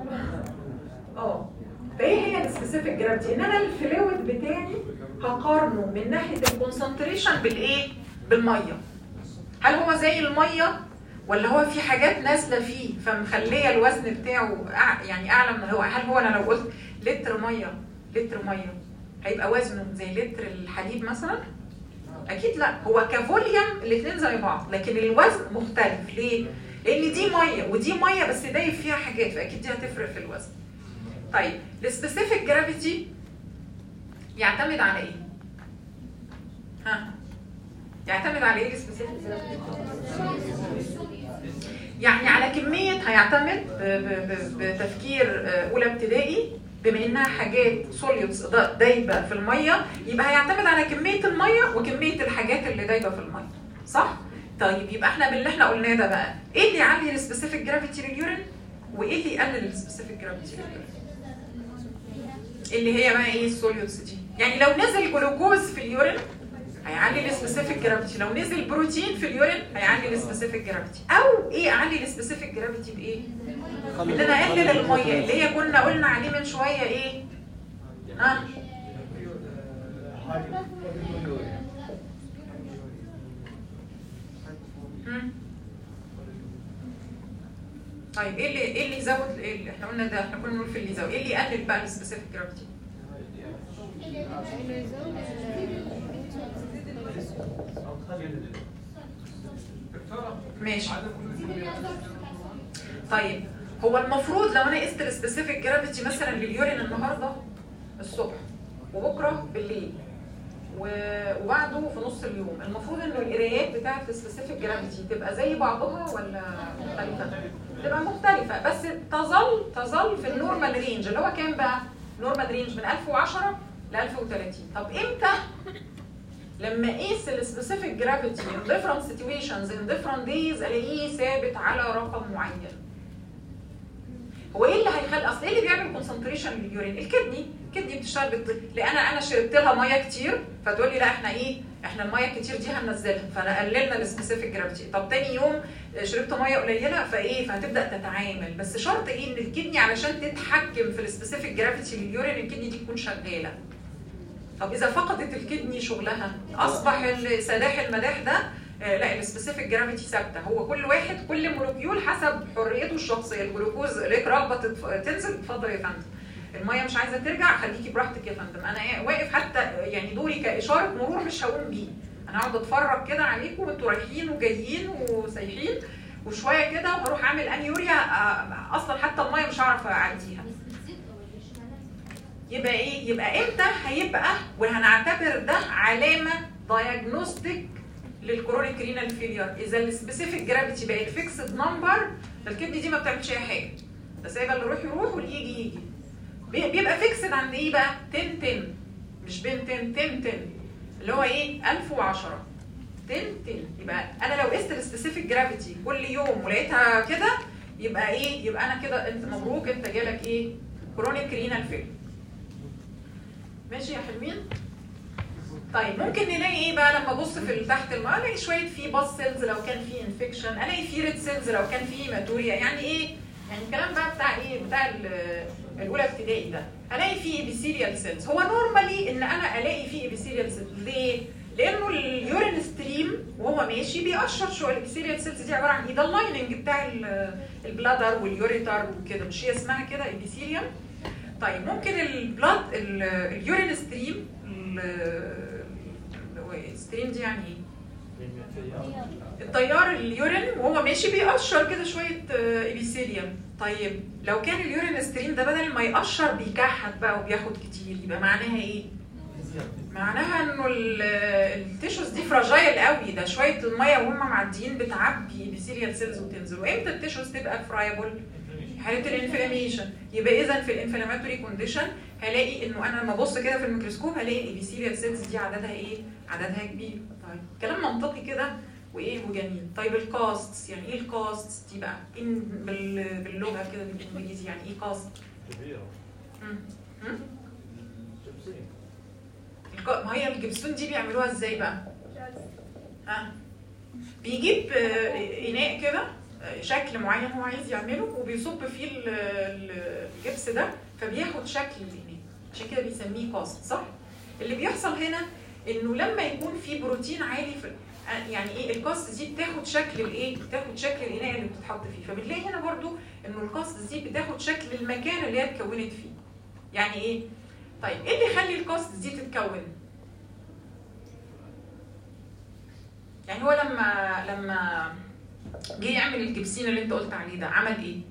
اه فايه هي السبيسيفيك جرافيتي ان انا الفلويد بتاعي هقارنه من ناحيه الكونسنتريشن بالايه بالميه هل هو زي الميه ولا هو في حاجات نازله فيه فمخليه الوزن بتاعه أع- يعني اعلى من هو هل هو انا لو قلت لتر ميه لتر ميه هيبقى وزنه زي لتر الحليب مثلا اكيد لا هو كفوليوم الاثنين زي بعض لكن الوزن مختلف ليه لان دي ميه ودي ميه بس دايب فيها حاجات فاكيد دي هتفرق في الوزن طيب السبيسيفيك جرافيتي يعتمد على ايه ها يعتمد على ايه السبيسيفيك يعني على كمية هيعتمد ب- ب- ب- بتفكير آه، أولى ابتدائي بما إنها حاجات سوليوتس دايبة في المية يبقى هيعتمد على كمية المية وكمية الحاجات اللي دايبة في المية صح؟ طيب يبقى احنا باللي احنا قلناه ده بقى ايه اللي يعلي السبيسيفيك جرافيتي لليورين وايه اللي يقلل السبيسيفيك جرافيتي لليورين اللي هي بقى ايه السوليوتس دي يعني لو نزل جلوكوز في اليورين هيعلي السبيسيفيك جرافيتي لو نزل بروتين في اليورين هيعلي السبيسيفيك جرافيتي او ايه اعلي السبيسيفيك جرافيتي بايه ان انا اقلل الميه اللي هي كنا قلنا عليه من شويه ايه ها مم. طيب ايه اللي ايه اللي يزود ايه اللي احنا قلنا ده احنا كنا بنقول في اللي يزود ايه اللي يقلل بقى السبيسيفيك جرافيتي ماشي طيب هو المفروض لو انا قست السبيسيفيك جرافيتي مثلا لليورين النهارده الصبح وبكره بالليل و- وبعده في نص اليوم المفروض ان القرايات بتاعه السبيسيفيك جرافيتي تبقى زي بعضها ولا مختلفه؟ تبقى مختلفه بس تظل تظل في النورمال رينج اللي هو كام بقى؟ نورمال رينج من 1010 ل 1030 طب امتى لما اقيس السبيسيفيك جرافيتي in different situations in different days الاقيه ثابت على رقم معين هو ايه اللي هيخلي اصل ايه اللي بيعمل كونسنتريشن لليورين الكدني الكدني بتشتغل بت... لان انا شربت لها ميه كتير فتقول لي لا احنا ايه احنا الميه الكتير دي هننزلها فانا قللنا السبيسيفيك جرافيتي طب تاني يوم شربت ميه قليله فايه فهتبدا تتعامل بس شرط ايه ان الكدني علشان تتحكم في السبيسيفيك جرافيتي لليورين الكدني دي تكون شغاله طب اذا فقدت الكدني شغلها اصبح السداح المداح ده آه، لا السبيسيفيك جرافيتي ثابته هو كل واحد كل مولكيول حسب حريته الشخصيه الجلوكوز ليك رغبه تتف- تنزل اتفضل يا فندم الميه مش عايزه ترجع خليكي براحتك يا فندم انا إيه، واقف حتى يعني دوري كاشاره مرور مش هقوم بيه انا هقعد اتفرج كده عليكم وانتوا رايحين وجايين وسايحين وشويه كده وهروح اعمل انيوريا آه، اصلا حتى الميه مش هعرف اعديها يبقى ايه يبقى امتى هيبقى وهنعتبر ده علامه دايجنوستيك للكرونيك رينال فيلير اذا السبيسيفيك جرافيتي بقت فيكسد نمبر الكدني دي ما بتعملش اي حاجه ده سايبه اللي يروح يروح واللي يجي يجي بي- بيبقى فيكسد عند ايه بقى 10 10 مش بين 10 10 10 اللي هو ايه 1010 10 10 يبقى انا لو قست السبيسيفيك جرافيتي كل يوم ولقيتها كده يبقى ايه يبقى انا كده انت مبروك انت جالك ايه كرونيك رينال فيلير ماشي يا حلوين طيب ممكن نلاقي ايه بقى لما ابص في ال- تحت الماء الاقي شويه في باس سيلز لو كان في انفكشن الاقي في ريد سيلز لو كان في هيماتوريا يعني ايه يعني الكلام بقى بتاع ايه بتاع ال- الاولى ابتدائي ده الاقي فيه ابيثيليال سيلز هو نورمالي ان انا الاقي فيه ابيثيليال سيلز ليه لانه اليورين ستريم وهو ماشي بيقشر شويه الابيثيليال سيلز دي عباره عن ايه ده اللايننج بتاع ال- البلادر واليوريتر وكده مش هي اسمها كده ابيثيليوم طيب ممكن البلاد ال- اليورين ستريم ال- هو إيه؟ ستريم دي يعني ايه؟ التيار اليورين وهو ماشي بيقشر كده شويه آه، ابيثيليوم طيب لو كان اليورين ستريم ده بدل ما يقشر بيكحت بقى وبياخد كتير يبقى معناها ايه؟ معناها انه ال- التيشوز دي فراجايل قوي ده شويه الميه وهم معديين بتعبي ابيثيليال سيلز وتنزل وامتى التيشوز تبقى فرايبل؟ حاله الانفلاميشن يبقى اذا في الانفلاماتوري كونديشن هلاقي انه انا لما ابص كده في الميكروسكوب هلاقي الابيثيليال سيلز دي عددها ايه؟ عددها كبير طيب كلام منطقي كده وايه وجميل طيب الكاستس يعني ايه الكاستس دي بقى؟ إن بال- باللغه كده بالانجليزي يعني ايه كاست؟ مم. مم؟ الك- ما هي الجبسون دي بيعملوها ازاي بقى؟ ها بيجيب آه، اناء كده آه، شكل معين هو عايز يعمله وبيصب فيه ال- ال- الجبس ده فبياخد شكل الاناء عشان كده بيسميه كاست صح؟ اللي بيحصل هنا انه لما يكون في بروتين عالي في آه، يعني ايه الكاست دي بتاخد شكل الايه؟ بتاخد شكل الاناء اللي بتتحط فيه فبنلاقي هنا برضو انه الكاست دي بتاخد شكل المكان اللي هي اتكونت فيه يعني ايه؟ طيب ايه اللي يخلي الكاست دي تتكون؟ يعني هو لما لما جه يعمل الجبسين اللي انت قلت عليه ده عمل ايه؟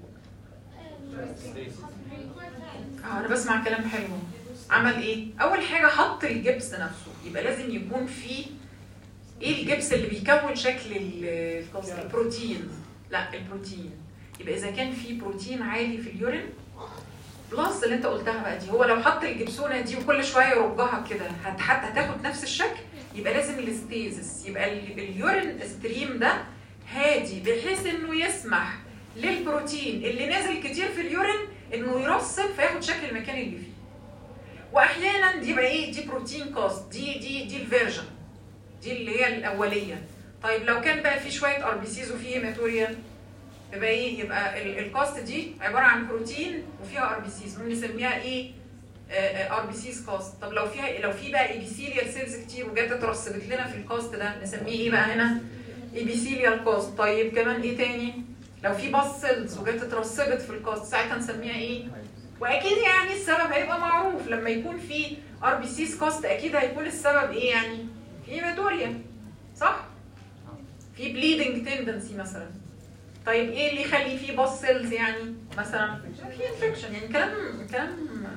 اه انا بسمع كلام حلو عمل ايه؟ اول حاجه حط الجبس نفسه يبقى لازم يكون فيه ايه الجبس اللي بيكون شكل ال- الكاست؟ البروتين لا البروتين يبقى اذا كان في بروتين عالي في اليورين بلس اللي انت قلتها بقى دي هو لو حط الجبسونه دي وكل شويه يرجها كده هت- حتى هتاخد نفس الشكل يبقى لازم الاستيزس يبقى ال- اليورين ستريم ده هادي بحيث انه يسمح للبروتين اللي نازل كتير في اليورين انه يرسب فياخد شكل المكان اللي فيه واحيانا دي بقى ايه دي بروتين كاست دي دي دي الفيرجن دي اللي هي الاوليه طيب لو كان بقى في شويه ار بي سيز وفي هيماتوريا يبقى ايه يبقى ال- الكاست دي عباره عن بروتين وفيها ار بي سيز بنسميها ايه ار بي سيز كاست طب لو فيها لو في بقى ايبيثيليال سيلز كتير وجت اترسبت لنا في الكاست ده نسميه ايه بقى هنا ايبيثيليال كاست طيب كمان ايه تاني لو في باسلز وجت اترسبت في الكاست ساعتها نسميها ايه واكيد يعني السبب هيبقى معروف لما يكون في ار بي سيز كاست اكيد هيكون السبب ايه يعني في هيماتوريا صح في بليدنج تندنسي مثلا طيب ايه اللي يخلي فيه باسلز يعني مثلا في انفكشن يعني كلام كلام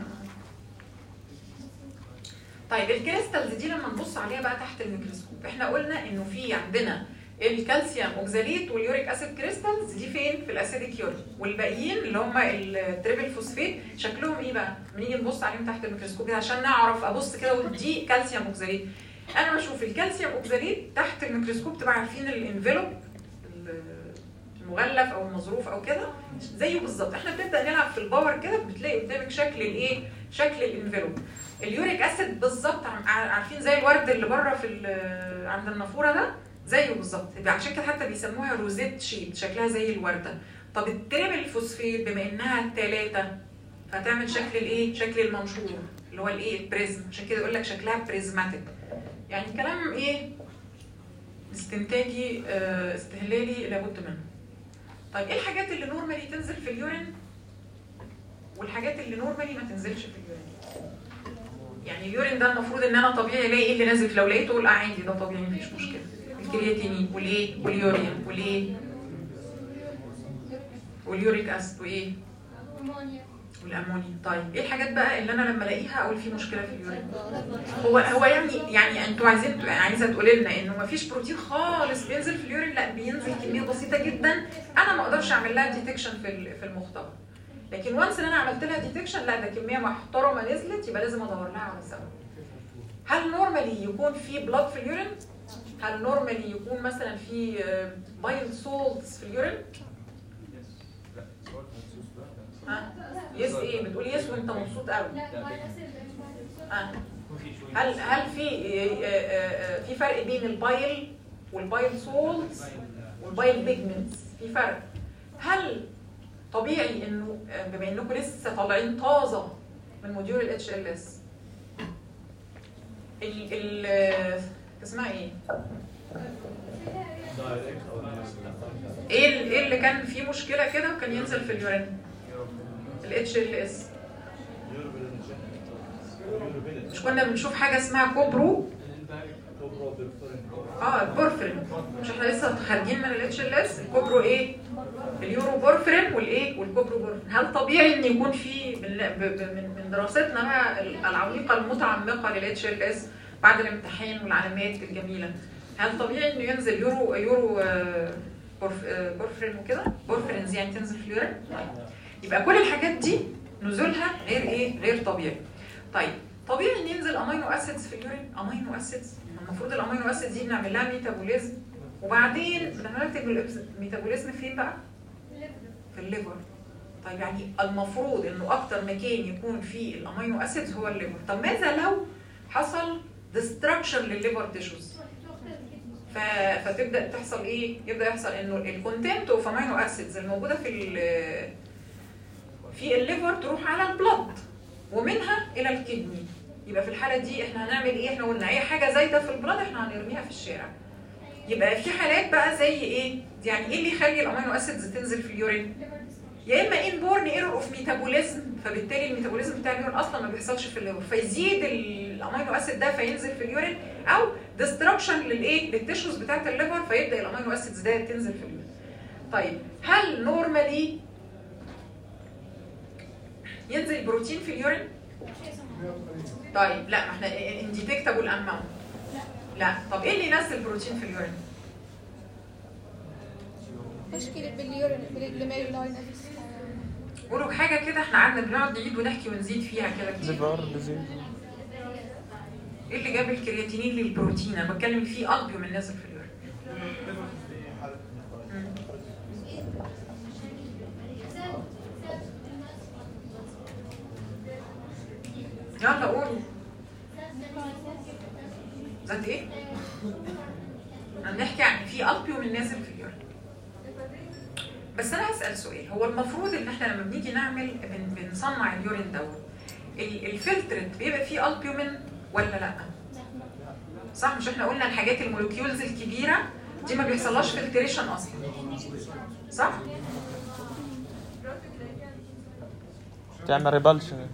طيب الكريستالز دي لما نبص عليها بقى تحت الميكروسكوب احنا قلنا انه في عندنا الكالسيوم اوكزاليت واليوريك اسيد كريستالز دي فين في الاسيديك يورين والباقيين اللي هم التريبل فوسفيت شكلهم ايه بقى بنيجي نبص عليهم تحت الميكروسكوب كده عشان نعرف ابص كده اقول دي كالسيوم اوكزاليت انا بشوف الكالسيوم اوكزاليت تحت الميكروسكوب تبقى عارفين الانفلوب المغلف او المظروف او كده زيه بالظبط احنا بنبدا نلعب في الباور كده بتلاقي قدامك شكل الايه شكل الانفلوب اليوريك اسيد بالظبط عم- عارفين زي الورد اللي بره في ال- عند النافوره ده زيه بالظبط يبقى عشان كده حتى بيسموها روزيت شيت شكلها زي الورده طب التريبل فوسفيت بما انها ثلاثه فهتعمل شكل الايه شكل المنشور اللي هو الايه البريزم عشان كده يقول لك شكلها بريزماتيك يعني كلام ايه استنتاجي آه، استهلالي لابد منه طيب ايه الحاجات اللي نورمالي تنزل في اليورين والحاجات اللي نورمالي ما تنزلش في اليورين يعني اليورين ده المفروض ان انا طبيعي الاقي ايه اللي نازل فيه. لو لقيته اقول اه عادي ده طبيعي مفيش مشكله الكرياتينين والايه واليوريا والايه واليوريك اسيد وايه والامونيا طيب ايه الحاجات بقى اللي انا لما الاقيها اقول في مشكله في اليورين هو هو يعني يعني انتوا عايزين يعني عايزه تقولي لنا انه ما فيش بروتين خالص بينزل في اليورين لا بينزل كميه بسيطه جدا انا ما اقدرش اعمل لها ديتكشن في ال- في المختبر لكن وانس ان انا عملت لها ديتكشن لا ده كميه محترمه نزلت يبقى لازم ادور لها على سبب هل نورمالي يكون في بلاد في اليورين هل نورمالي يكون مثلا في بايل سولتس في اليورين ها يس ايه بتقول يس وانت مبسوط قوي ها هل هل في آه، آه، آه، في فرق بين البايل والبايل سولتس والبايل بيجمنتس في فرق هل طبيعي انه آه، بما انكم لسه طالعين طازه من موديول الاتش ال اس ال ال آه، اسمها ايه؟ ايه ال- ايه اللي كان فيه مشكله كده وكان ينزل في اليورين؟ الاتش ال اس مش كنا بنشوف حاجه اسمها كوبرو اه البورفرين مش احنا لسه خارجين من الاتش ال اس الكوبرو ايه اليورو بورفرين والايه والكوبرو بورفرين هل طبيعي ان يكون في من ب- ب- من من دراستنا بقى العميقه المتعمقه للاتش ال اس بعد الامتحان والعلامات الجميله هل طبيعي انه ينزل يورو يورو آه، بورف- آه، بورفرين وكده بورفرينز يعني تنزل في اليورين طيب. يبقى كل الحاجات دي نزولها غير ايه غير طبيعي طيب طبيعي ان ينزل امينو اسيدز في اليورين امينو اسيدز المفروض الامينو اسيدز دي بنعمل لها ميتابوليزم وبعدين بنعمل لها ميتابوليزم فين بقى في الليفر طيب يعني المفروض انه اكتر مكان يكون فيه الامينو اسيدز هو الليفر طب ماذا لو حصل ديستراكشن للليفر تيشوز ف... فتبدا تحصل ايه يبدا يحصل انه الكونتنت اوف امينو اسيدز الموجوده في ال... في الليفر تروح على البلد ومنها الى الكدني يبقى في الحاله دي احنا هنعمل ايه احنا قلنا اي حاجه زايده في البلد احنا هنرميها في الشارع يبقى في حالات بقى زي ايه يعني ايه اللي يخلي الامينو اسيدز تنزل في اليورين يا اما انبورن ايرور اوف ميتابوليزم فبالتالي الميتابوليزم بتاع اليورين اصلا ما بيحصلش في الليفر فيزيد الامينو اسيد ده فينزل في اليورين او ديستركشن للايه للتشوز بتاعه الليفر فيبدا الامينو اسيدز ده تنزل في اليورين طيب هل نورمالي ينزل بروتين في اليورين طيب لا ما احنا انديتكتابل اماونت لا طب ايه اللي ينزل بروتين في اليورين مشكلة باليورين بالجلوميرولاين قولوا حاجه كده احنا قعدنا بنقعد نعيد ونحكي ونزيد فيها كده كتير ليفر ديزيز ايه اللي جاب الكرياتينين للبروتين انا بتكلم فيه البيوم النازل في اليورين مم. يلا قولوا ذات ايه؟ هنحكي عن في البيوم النازل في اليورين بس انا هسال سؤال هو المفروض ان احنا لما بنيجي نعمل بن- بنصنع اليورين دوت ال- الفلترت بيبقى فيه البيومين ولا لا؟ صح مش احنا قلنا الحاجات المولكيولز الكبيره دي ما بيحصلهاش فلتريشن اصلا صح؟ تعمل ريبلشن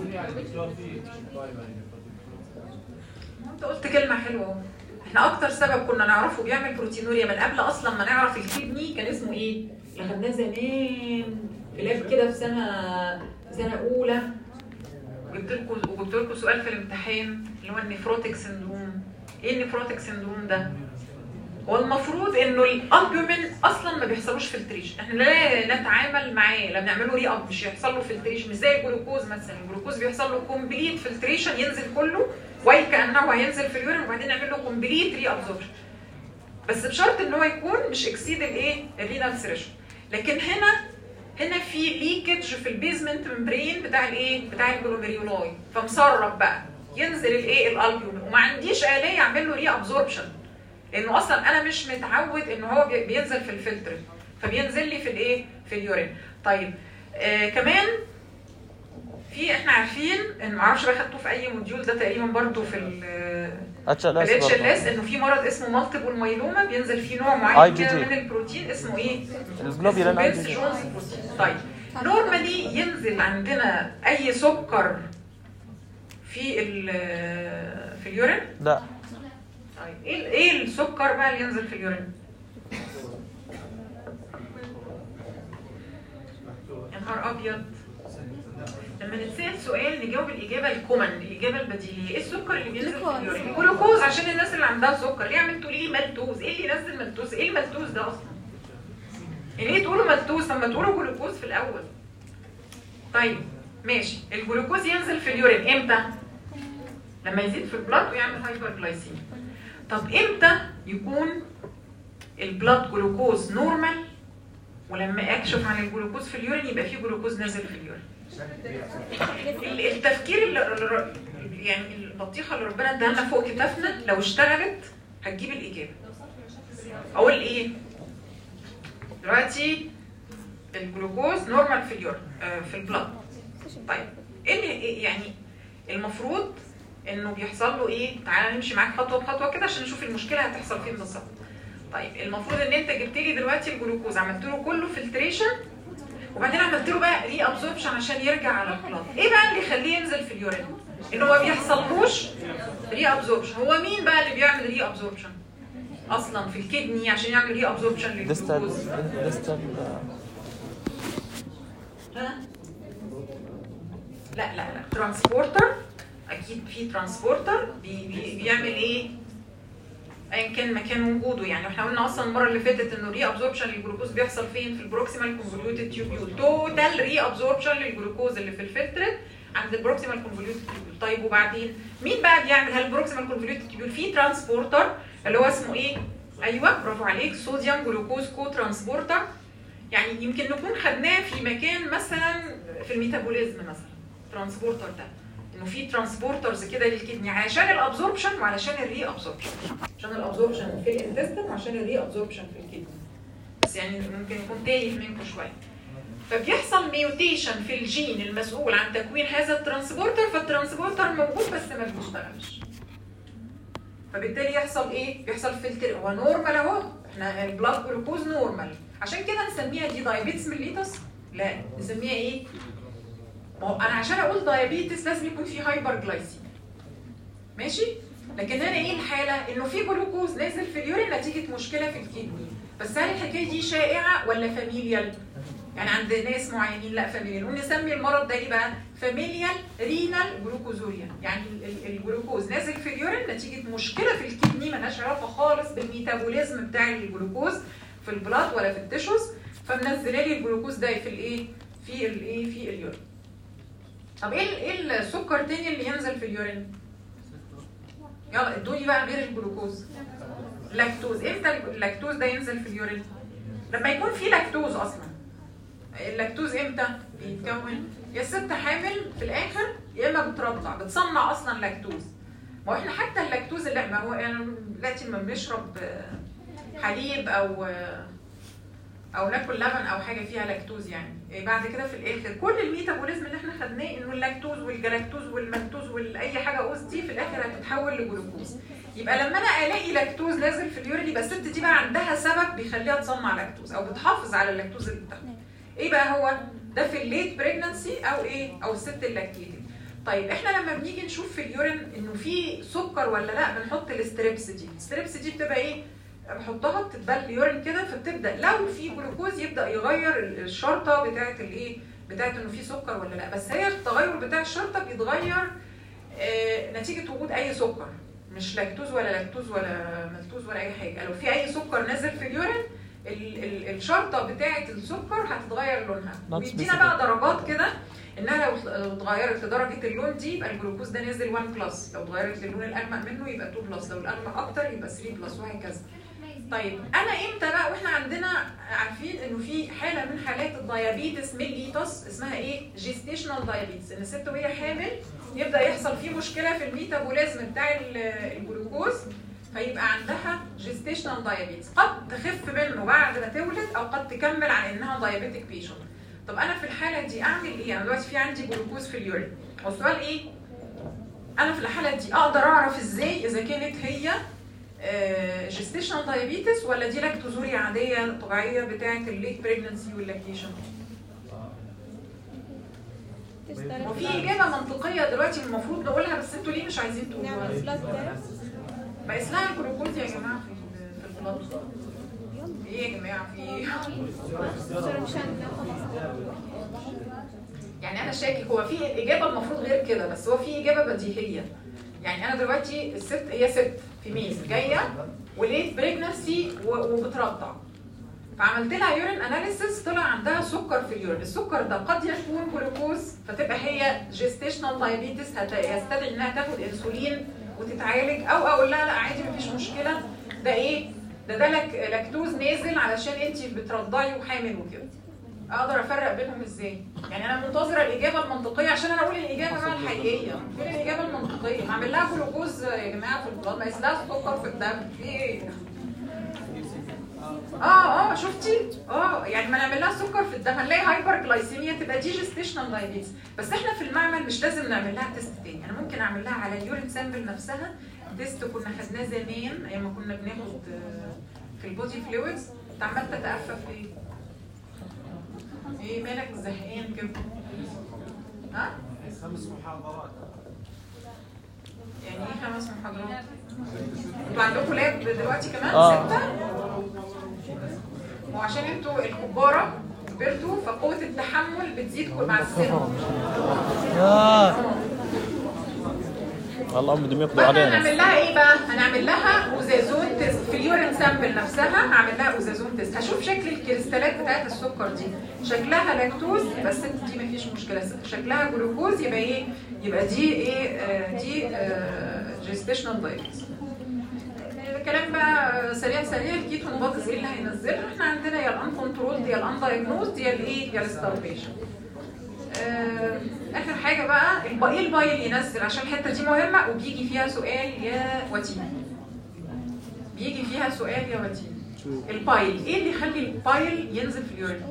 انت قلت كلمه حلوه اهو احنا اكتر سبب كنا نعرفه بيعمل بروتينوريا من قبل اصلا ما نعرف الكدني كان اسمه ايه اللي خدناه زمان في لاب كده في سنه في سنه اولى جبت لكم وجبت لكم سؤال في الامتحان اللي هو النفروتيك سندروم ايه النفروتيك سندروم ده هو المفروض انه الالبومين اصلا ما بيحصلوش فلتريشن احنا لا نتعامل معاه لا بنعمله ري اب مش هيحصل له فلتريشن مش زي الجلوكوز مثلا الجلوكوز بيحصل له كومبليت فلتريشن ينزل كله وكانه هينزل في اليورين وبعدين نعمل له كومبليت ري ابزوربشن بس بشرط ان هو يكون مش اكسيد الايه الرينال ثريشولد لكن هنا هنا في ليكج في البيزمنت ممبرين بتاع الايه بتاع الجلوميرولاي فمسرب بقى ينزل الايه الالبومين وما عنديش اليه اعمل له ري ابزوربشن لانه اصلا انا مش متعود ان هو بي- بينزل في الفلتر فبينزل لي في الايه في اليورين طيب آه كمان في احنا عارفين ان معرفش بقى خدته في اي موديول ده تقريبا برضو في ال اتش ال في الاتش ال اس اس انه في مرض اسمه مالتيبل مايلوما بينزل فيه نوع معين IgG. كده من البروتين اسمه ايه؟ الجلوبيولين اسمه بيلز IgG. جونز بروتين طيب نورمالي ينزل عندنا اي سكر في ال في اليورين لا طيب ايه ايه السكر بقى اللي ينزل في اليورين؟ يا نهار ابيض لما نتسال سؤال نجاوب الاجابه الكومن الاجابه البديهيه ايه السكر اللي بينزل في جلوكوز. اليورين؟ الجلوكوز عشان الناس اللي عندها سكر ليه عملتوا ليه مالتوز؟ ايه اللي ينزل مالتوز؟ ايه المالتوز ده اصلا؟ يعني ايه تقولوا مالتوز طب ما تقولوا جلوكوز في الاول طيب ماشي الجلوكوز ينزل في اليورين امتى؟ لما يزيد في البلاد ويعمل هايبر جلايسيميا طب امتى يكون البلاد جلوكوز نورمال ولما اكشف عن الجلوكوز في اليورين يبقى فيه جلوكوز نازل في اليورين ال- التفكير اللي اللي- يعني البطيخه اللي ربنا اداها لنا فوق كتافنا لو اشتغلت هتجيب الاجابه اقول ايه دلوقتي الجلوكوز نورمال في اليورين آه، في البلاد طيب ايه اللي- إيه يعني المفروض انه بيحصل له ايه تعالى نمشي معاك خطوه بخطوه كده عشان نشوف المشكله هتحصل فين بالظبط طيب المفروض ان انت جبت لي دلوقتي الجلوكوز عملت له كله فلتريشن وبعدين عملت له بقى ري ابزوربشن عشان يرجع على البلاد ايه بقى اللي يخليه ينزل في اليورين انه ما بيحصلوش ري ابزوربشن هو مين بقى اللي بيعمل ري ابزوربشن اصلا في الكدني عشان يعمل ري ابزوربشن ديستال للجلوكوز ديستال ها لا لا لا ترانسبورتر اكيد في ترانسبورتر بي بي بيعمل ايه ايا كان مكان وجوده يعني احنا قلنا اصلا المره اللي فاتت انه ري ابزوربشن للجلوكوز بيحصل فين في البروكسيمال كونفوليوتد تيوبيول توتال ري ابزوربشن للجلوكوز اللي في الفلترت عند البروكسيمال كونفوليوتد تيوبيول طيب وبعدين مين بقى بيعمل هل البروكسيمال كونفوليوتد تيوبيول في ترانسبورتر اللي هو اسمه ايه ايوه برافو عليك صوديوم جلوكوز كو ترانسبورتر يعني يمكن نكون خدناه في مكان مثلا في الميتابوليزم مثلا ترانسبورتر ده انه في ترانسبورترز كده للكدني علشان الابزوربشن وعلشان الري ابزوربشن عشان الابزوربشن في الانتستين وعشان الري ابزوربشن في الكدني بس يعني ممكن يكون تايه منكم شويه فبيحصل ميوتيشن في الجين المسؤول عن تكوين هذا الترانسبورتر فالترانسبورتر موجود بس ما بيشتغلش فبالتالي يحصل ايه؟ بيحصل فلتر هو نورمال اهو احنا البلاد جلوكوز نورمال عشان كده نسميها دي دايابيتس ميليتس لا نسميها ايه؟ ما هو انا عشان اقول دايابيتس لازم يكون في هايبر جلايسيميا ماشي؟ لكن هنا ايه الحاله؟ انه في جلوكوز نازل في اليورين نتيجه مشكله في الكدني بس هل الحكايه دي شائعه ولا فاميليال؟ يعني عند ناس معينين لا فاميليال ونسمي المرض ده ايه بقى؟ فاميليال رينال جلوكوزوريا يعني ال- ال- الجلوكوز نازل في اليورين نتيجه مشكله في الكدني مالهاش علاقه خالص بالميتابوليزم بتاع الجلوكوز في البلاد ولا في التشوز فمنزله لي الجلوكوز ده في الايه؟ في الايه؟ في اليورين. طب ايه ال- ايه السكر تاني اللي ينزل في اليورين؟ يلا ادوني بقى غير الجلوكوز. لاكتوز امتى اللاكتوز ده ينزل في اليورين؟ لما يكون في لاكتوز اصلا. اللاكتوز امتى بيتكون؟ يا الست حامل في الاخر يا اما بترضع بتصنع اصلا لاكتوز. ما هو احنا حتى اللاكتوز اللي ما هو يعني دلوقتي لما بنشرب آه، حليب او آه، او ناكل لبن او حاجه فيها لاكتوز يعني إيه بعد كده في الاخر كل الميتابوليزم اللي احنا خدناه انه اللاكتوز والجلاكتوز والمالتوز واي حاجه اوز دي في الاخر هتتحول لجلوكوز يبقى لما انا الاقي لاكتوز نازل في اليورين يبقى الست دي بقى عندها سبب بيخليها تصنع لاكتوز او بتحافظ على اللاكتوز اللي بتاخده ايه بقى هو ده في الليت بريجنانسي او ايه او الست اللاكتيتد طيب احنا لما بنيجي نشوف في اليورين انه في سكر ولا لا بنحط الستريبس دي الستريبس دي بتبقى ايه بحطها بتتبل اليورين كده فبتبدا لو في جلوكوز يبدا يغير الشرطه بتاعه الايه بتاعه انه في سكر ولا لا بس هي التغير بتاع الشرطه بيتغير آه، نتيجه وجود اي سكر مش لاكتوز ولا لاكتوز ولا ملتوز ولا اي حاجه لو في اي سكر نازل في اليورين ال- ال- الشرطه بتاعه السكر هتتغير لونها Not ويدينا specific. بقى درجات كده انها لو لو اتغيرت لدرجه اللون دي يبقى الجلوكوز ده نازل 1 بلس لو اتغيرت للون الالمع منه يبقى 2 بلس لو الالمع اكتر يبقى 3 بلس وهكذا طيب انا امتى بقى واحنا عندنا عارفين انه في حاله من حالات الديابيتس ميليتس اسمها ايه جيستيشنال دايابيتس ان الست وهي حامل يبدا يحصل فيه مشكله في الميتابوليزم بتاع ال- الجلوكوز فيبقى عندها جيستيشنال دايابيتس قد تخف منه بعد ما تولد او قد تكمل على انها دايابيتك بيشنت طب انا في الحاله دي اعمل ايه انا دلوقتي في عندي جلوكوز في اليورين والسؤال ايه انا في الحاله دي اقدر اعرف ازاي اذا كانت هي جيستيشنال دايابيتس ولا دي لاكتوزوريا عاديه طبيعيه بتاعه الليت بريجنسي واللاكتيشن وفي اجابه منطقيه دلوقتي المفروض نقولها بس انتوا ليه مش عايزين نعمل تقولوها بلاد تيست ما اسمها الجلوكوز يا جماعه في ال- في البلاد ايه يا جماعه في ايه دكتورة مشان خلاص يعني انا شاكك هو في اجابه المفروض غير كده بس هو في اجابه بديهيه يعني انا دلوقتي الست هي ست في ميز جايه وليت بريجنسي وبترضع فعملت لها يورين اناليسيس طلع عندها سكر في اليورين السكر ده قد يكون جلوكوز فتبقى هي جيستيشنال دايابيتس يستدعي انها تاخد انسولين وتتعالج او اقول لها لا عادي مفيش مشكله ده ايه ده ده لك لاكتوز نازل علشان انت بترضعي وحامل وكده اقدر افرق بينهم ازاي يعني انا منتظره الاجابه المنطقيه عشان انا اقول الاجابه بقى الحقيقيه فين الاجابه المنطقيه اعمل لها جلوكوز يا جماعه في البلاد ما يسلاش سكر في الدم في ايه اه اه شفتي اه يعني ما نعمل لها سكر في الدم هنلاقي هايبر جلايسيميا تبقى دي جيستيشنال دايابيتس بس احنا في المعمل مش لازم نعمل لها تيست تاني انا ممكن اعمل لها على اليورين سامبل نفسها تيست كنا خدناه زمان ايام ما كنا بناخد آه، في البودي فلويدز انت عمال تتأفف ليه؟ ايه مالك زهقان كده؟ ها؟ خمس محاضرات يعني ايه خمس محاضرات؟ انتوا عندكم لاب دلوقتي كمان آه. ستة؟ وعشان انتوا الكبارة كبرتوا فقوة التحمل بتزيد مع السن آه. والله امي بدهم يقضوا فاحنا علينا هنعمل لها ايه بقى؟ هنعمل لها اوزازون تيست في اليورين سامبل نفسها هعمل لها اوزازون تيست هشوف شكل الكريستالات بتاعت السكر دي شكلها لاكتوز يبقى الست دي مفيش مشكله شكلها جلوكوز يبقى ايه؟ يبقى دي ايه؟ آه دي جيستيشنال دايبيتس الكلام بقى سريع سريع الكيتون بادز ايه اللي هينزلها؟ احنا عندنا يا الان كنترول يا الان دايجنوز يا الايه؟ يا الستارفيشن آه، اخر حاجه بقى الب- ايه البايل ينزل عشان الحته دي مهمه وبيجي فيها سؤال يا وتيم بيجي فيها سؤال يا وتيم البايل ايه اللي يخلي البايل ينزل في اليورين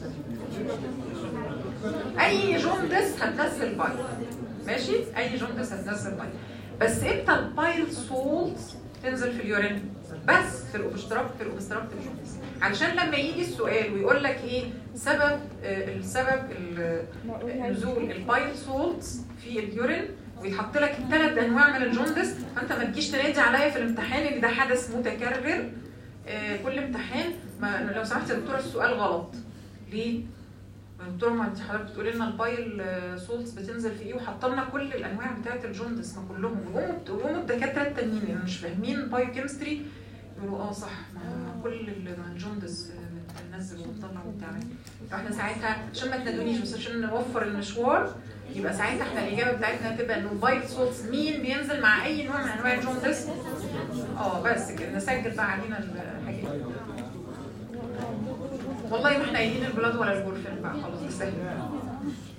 اي جوندس هتنزل بايل ماشي اي جوندس هتنزل بايل بس امتى البايل سولت تنزل في اليورين بس في الاوبستراكت في الاوبستراكت جوندس علشان لما يجي السؤال ويقول لك ايه سبب آه، السبب ال- نزول البايل سولت في اليورين ويتحط لك الثلاث انواع من الجوندس فانت ما تجيش تنادي عليا في الامتحان ان ده حدث متكرر آه، كل امتحان ما لو سمحت يا دكتوره السؤال غلط ليه؟ يا دكتوره ما انت حضرتك بتقولي لنا البايل سولتس بتنزل في ايه وحاطه لنا كل الانواع بتاعت الجوندس ما كلهم ويقوموا ويقوموا الدكاتره التانيين اللي مش فاهمين بايو كيمستري يقولوا اه صح ما كل ال- ما الجوندس آه، بتنزل وبتطلع وبتعمل فاحنا ساعتها عشان ما تنادونيش بس عشان نوفر المشوار يبقى ساعتها احنا الاجابه بتاعتنا هتبقى انه البايل سولتس مين بينزل مع اي نوع من انواع الجوندس اه بس كده نسجل بقى علينا الحاجات دي. والله ما احنا قايلين البلاد ولا الجورفين بقى خلاص بس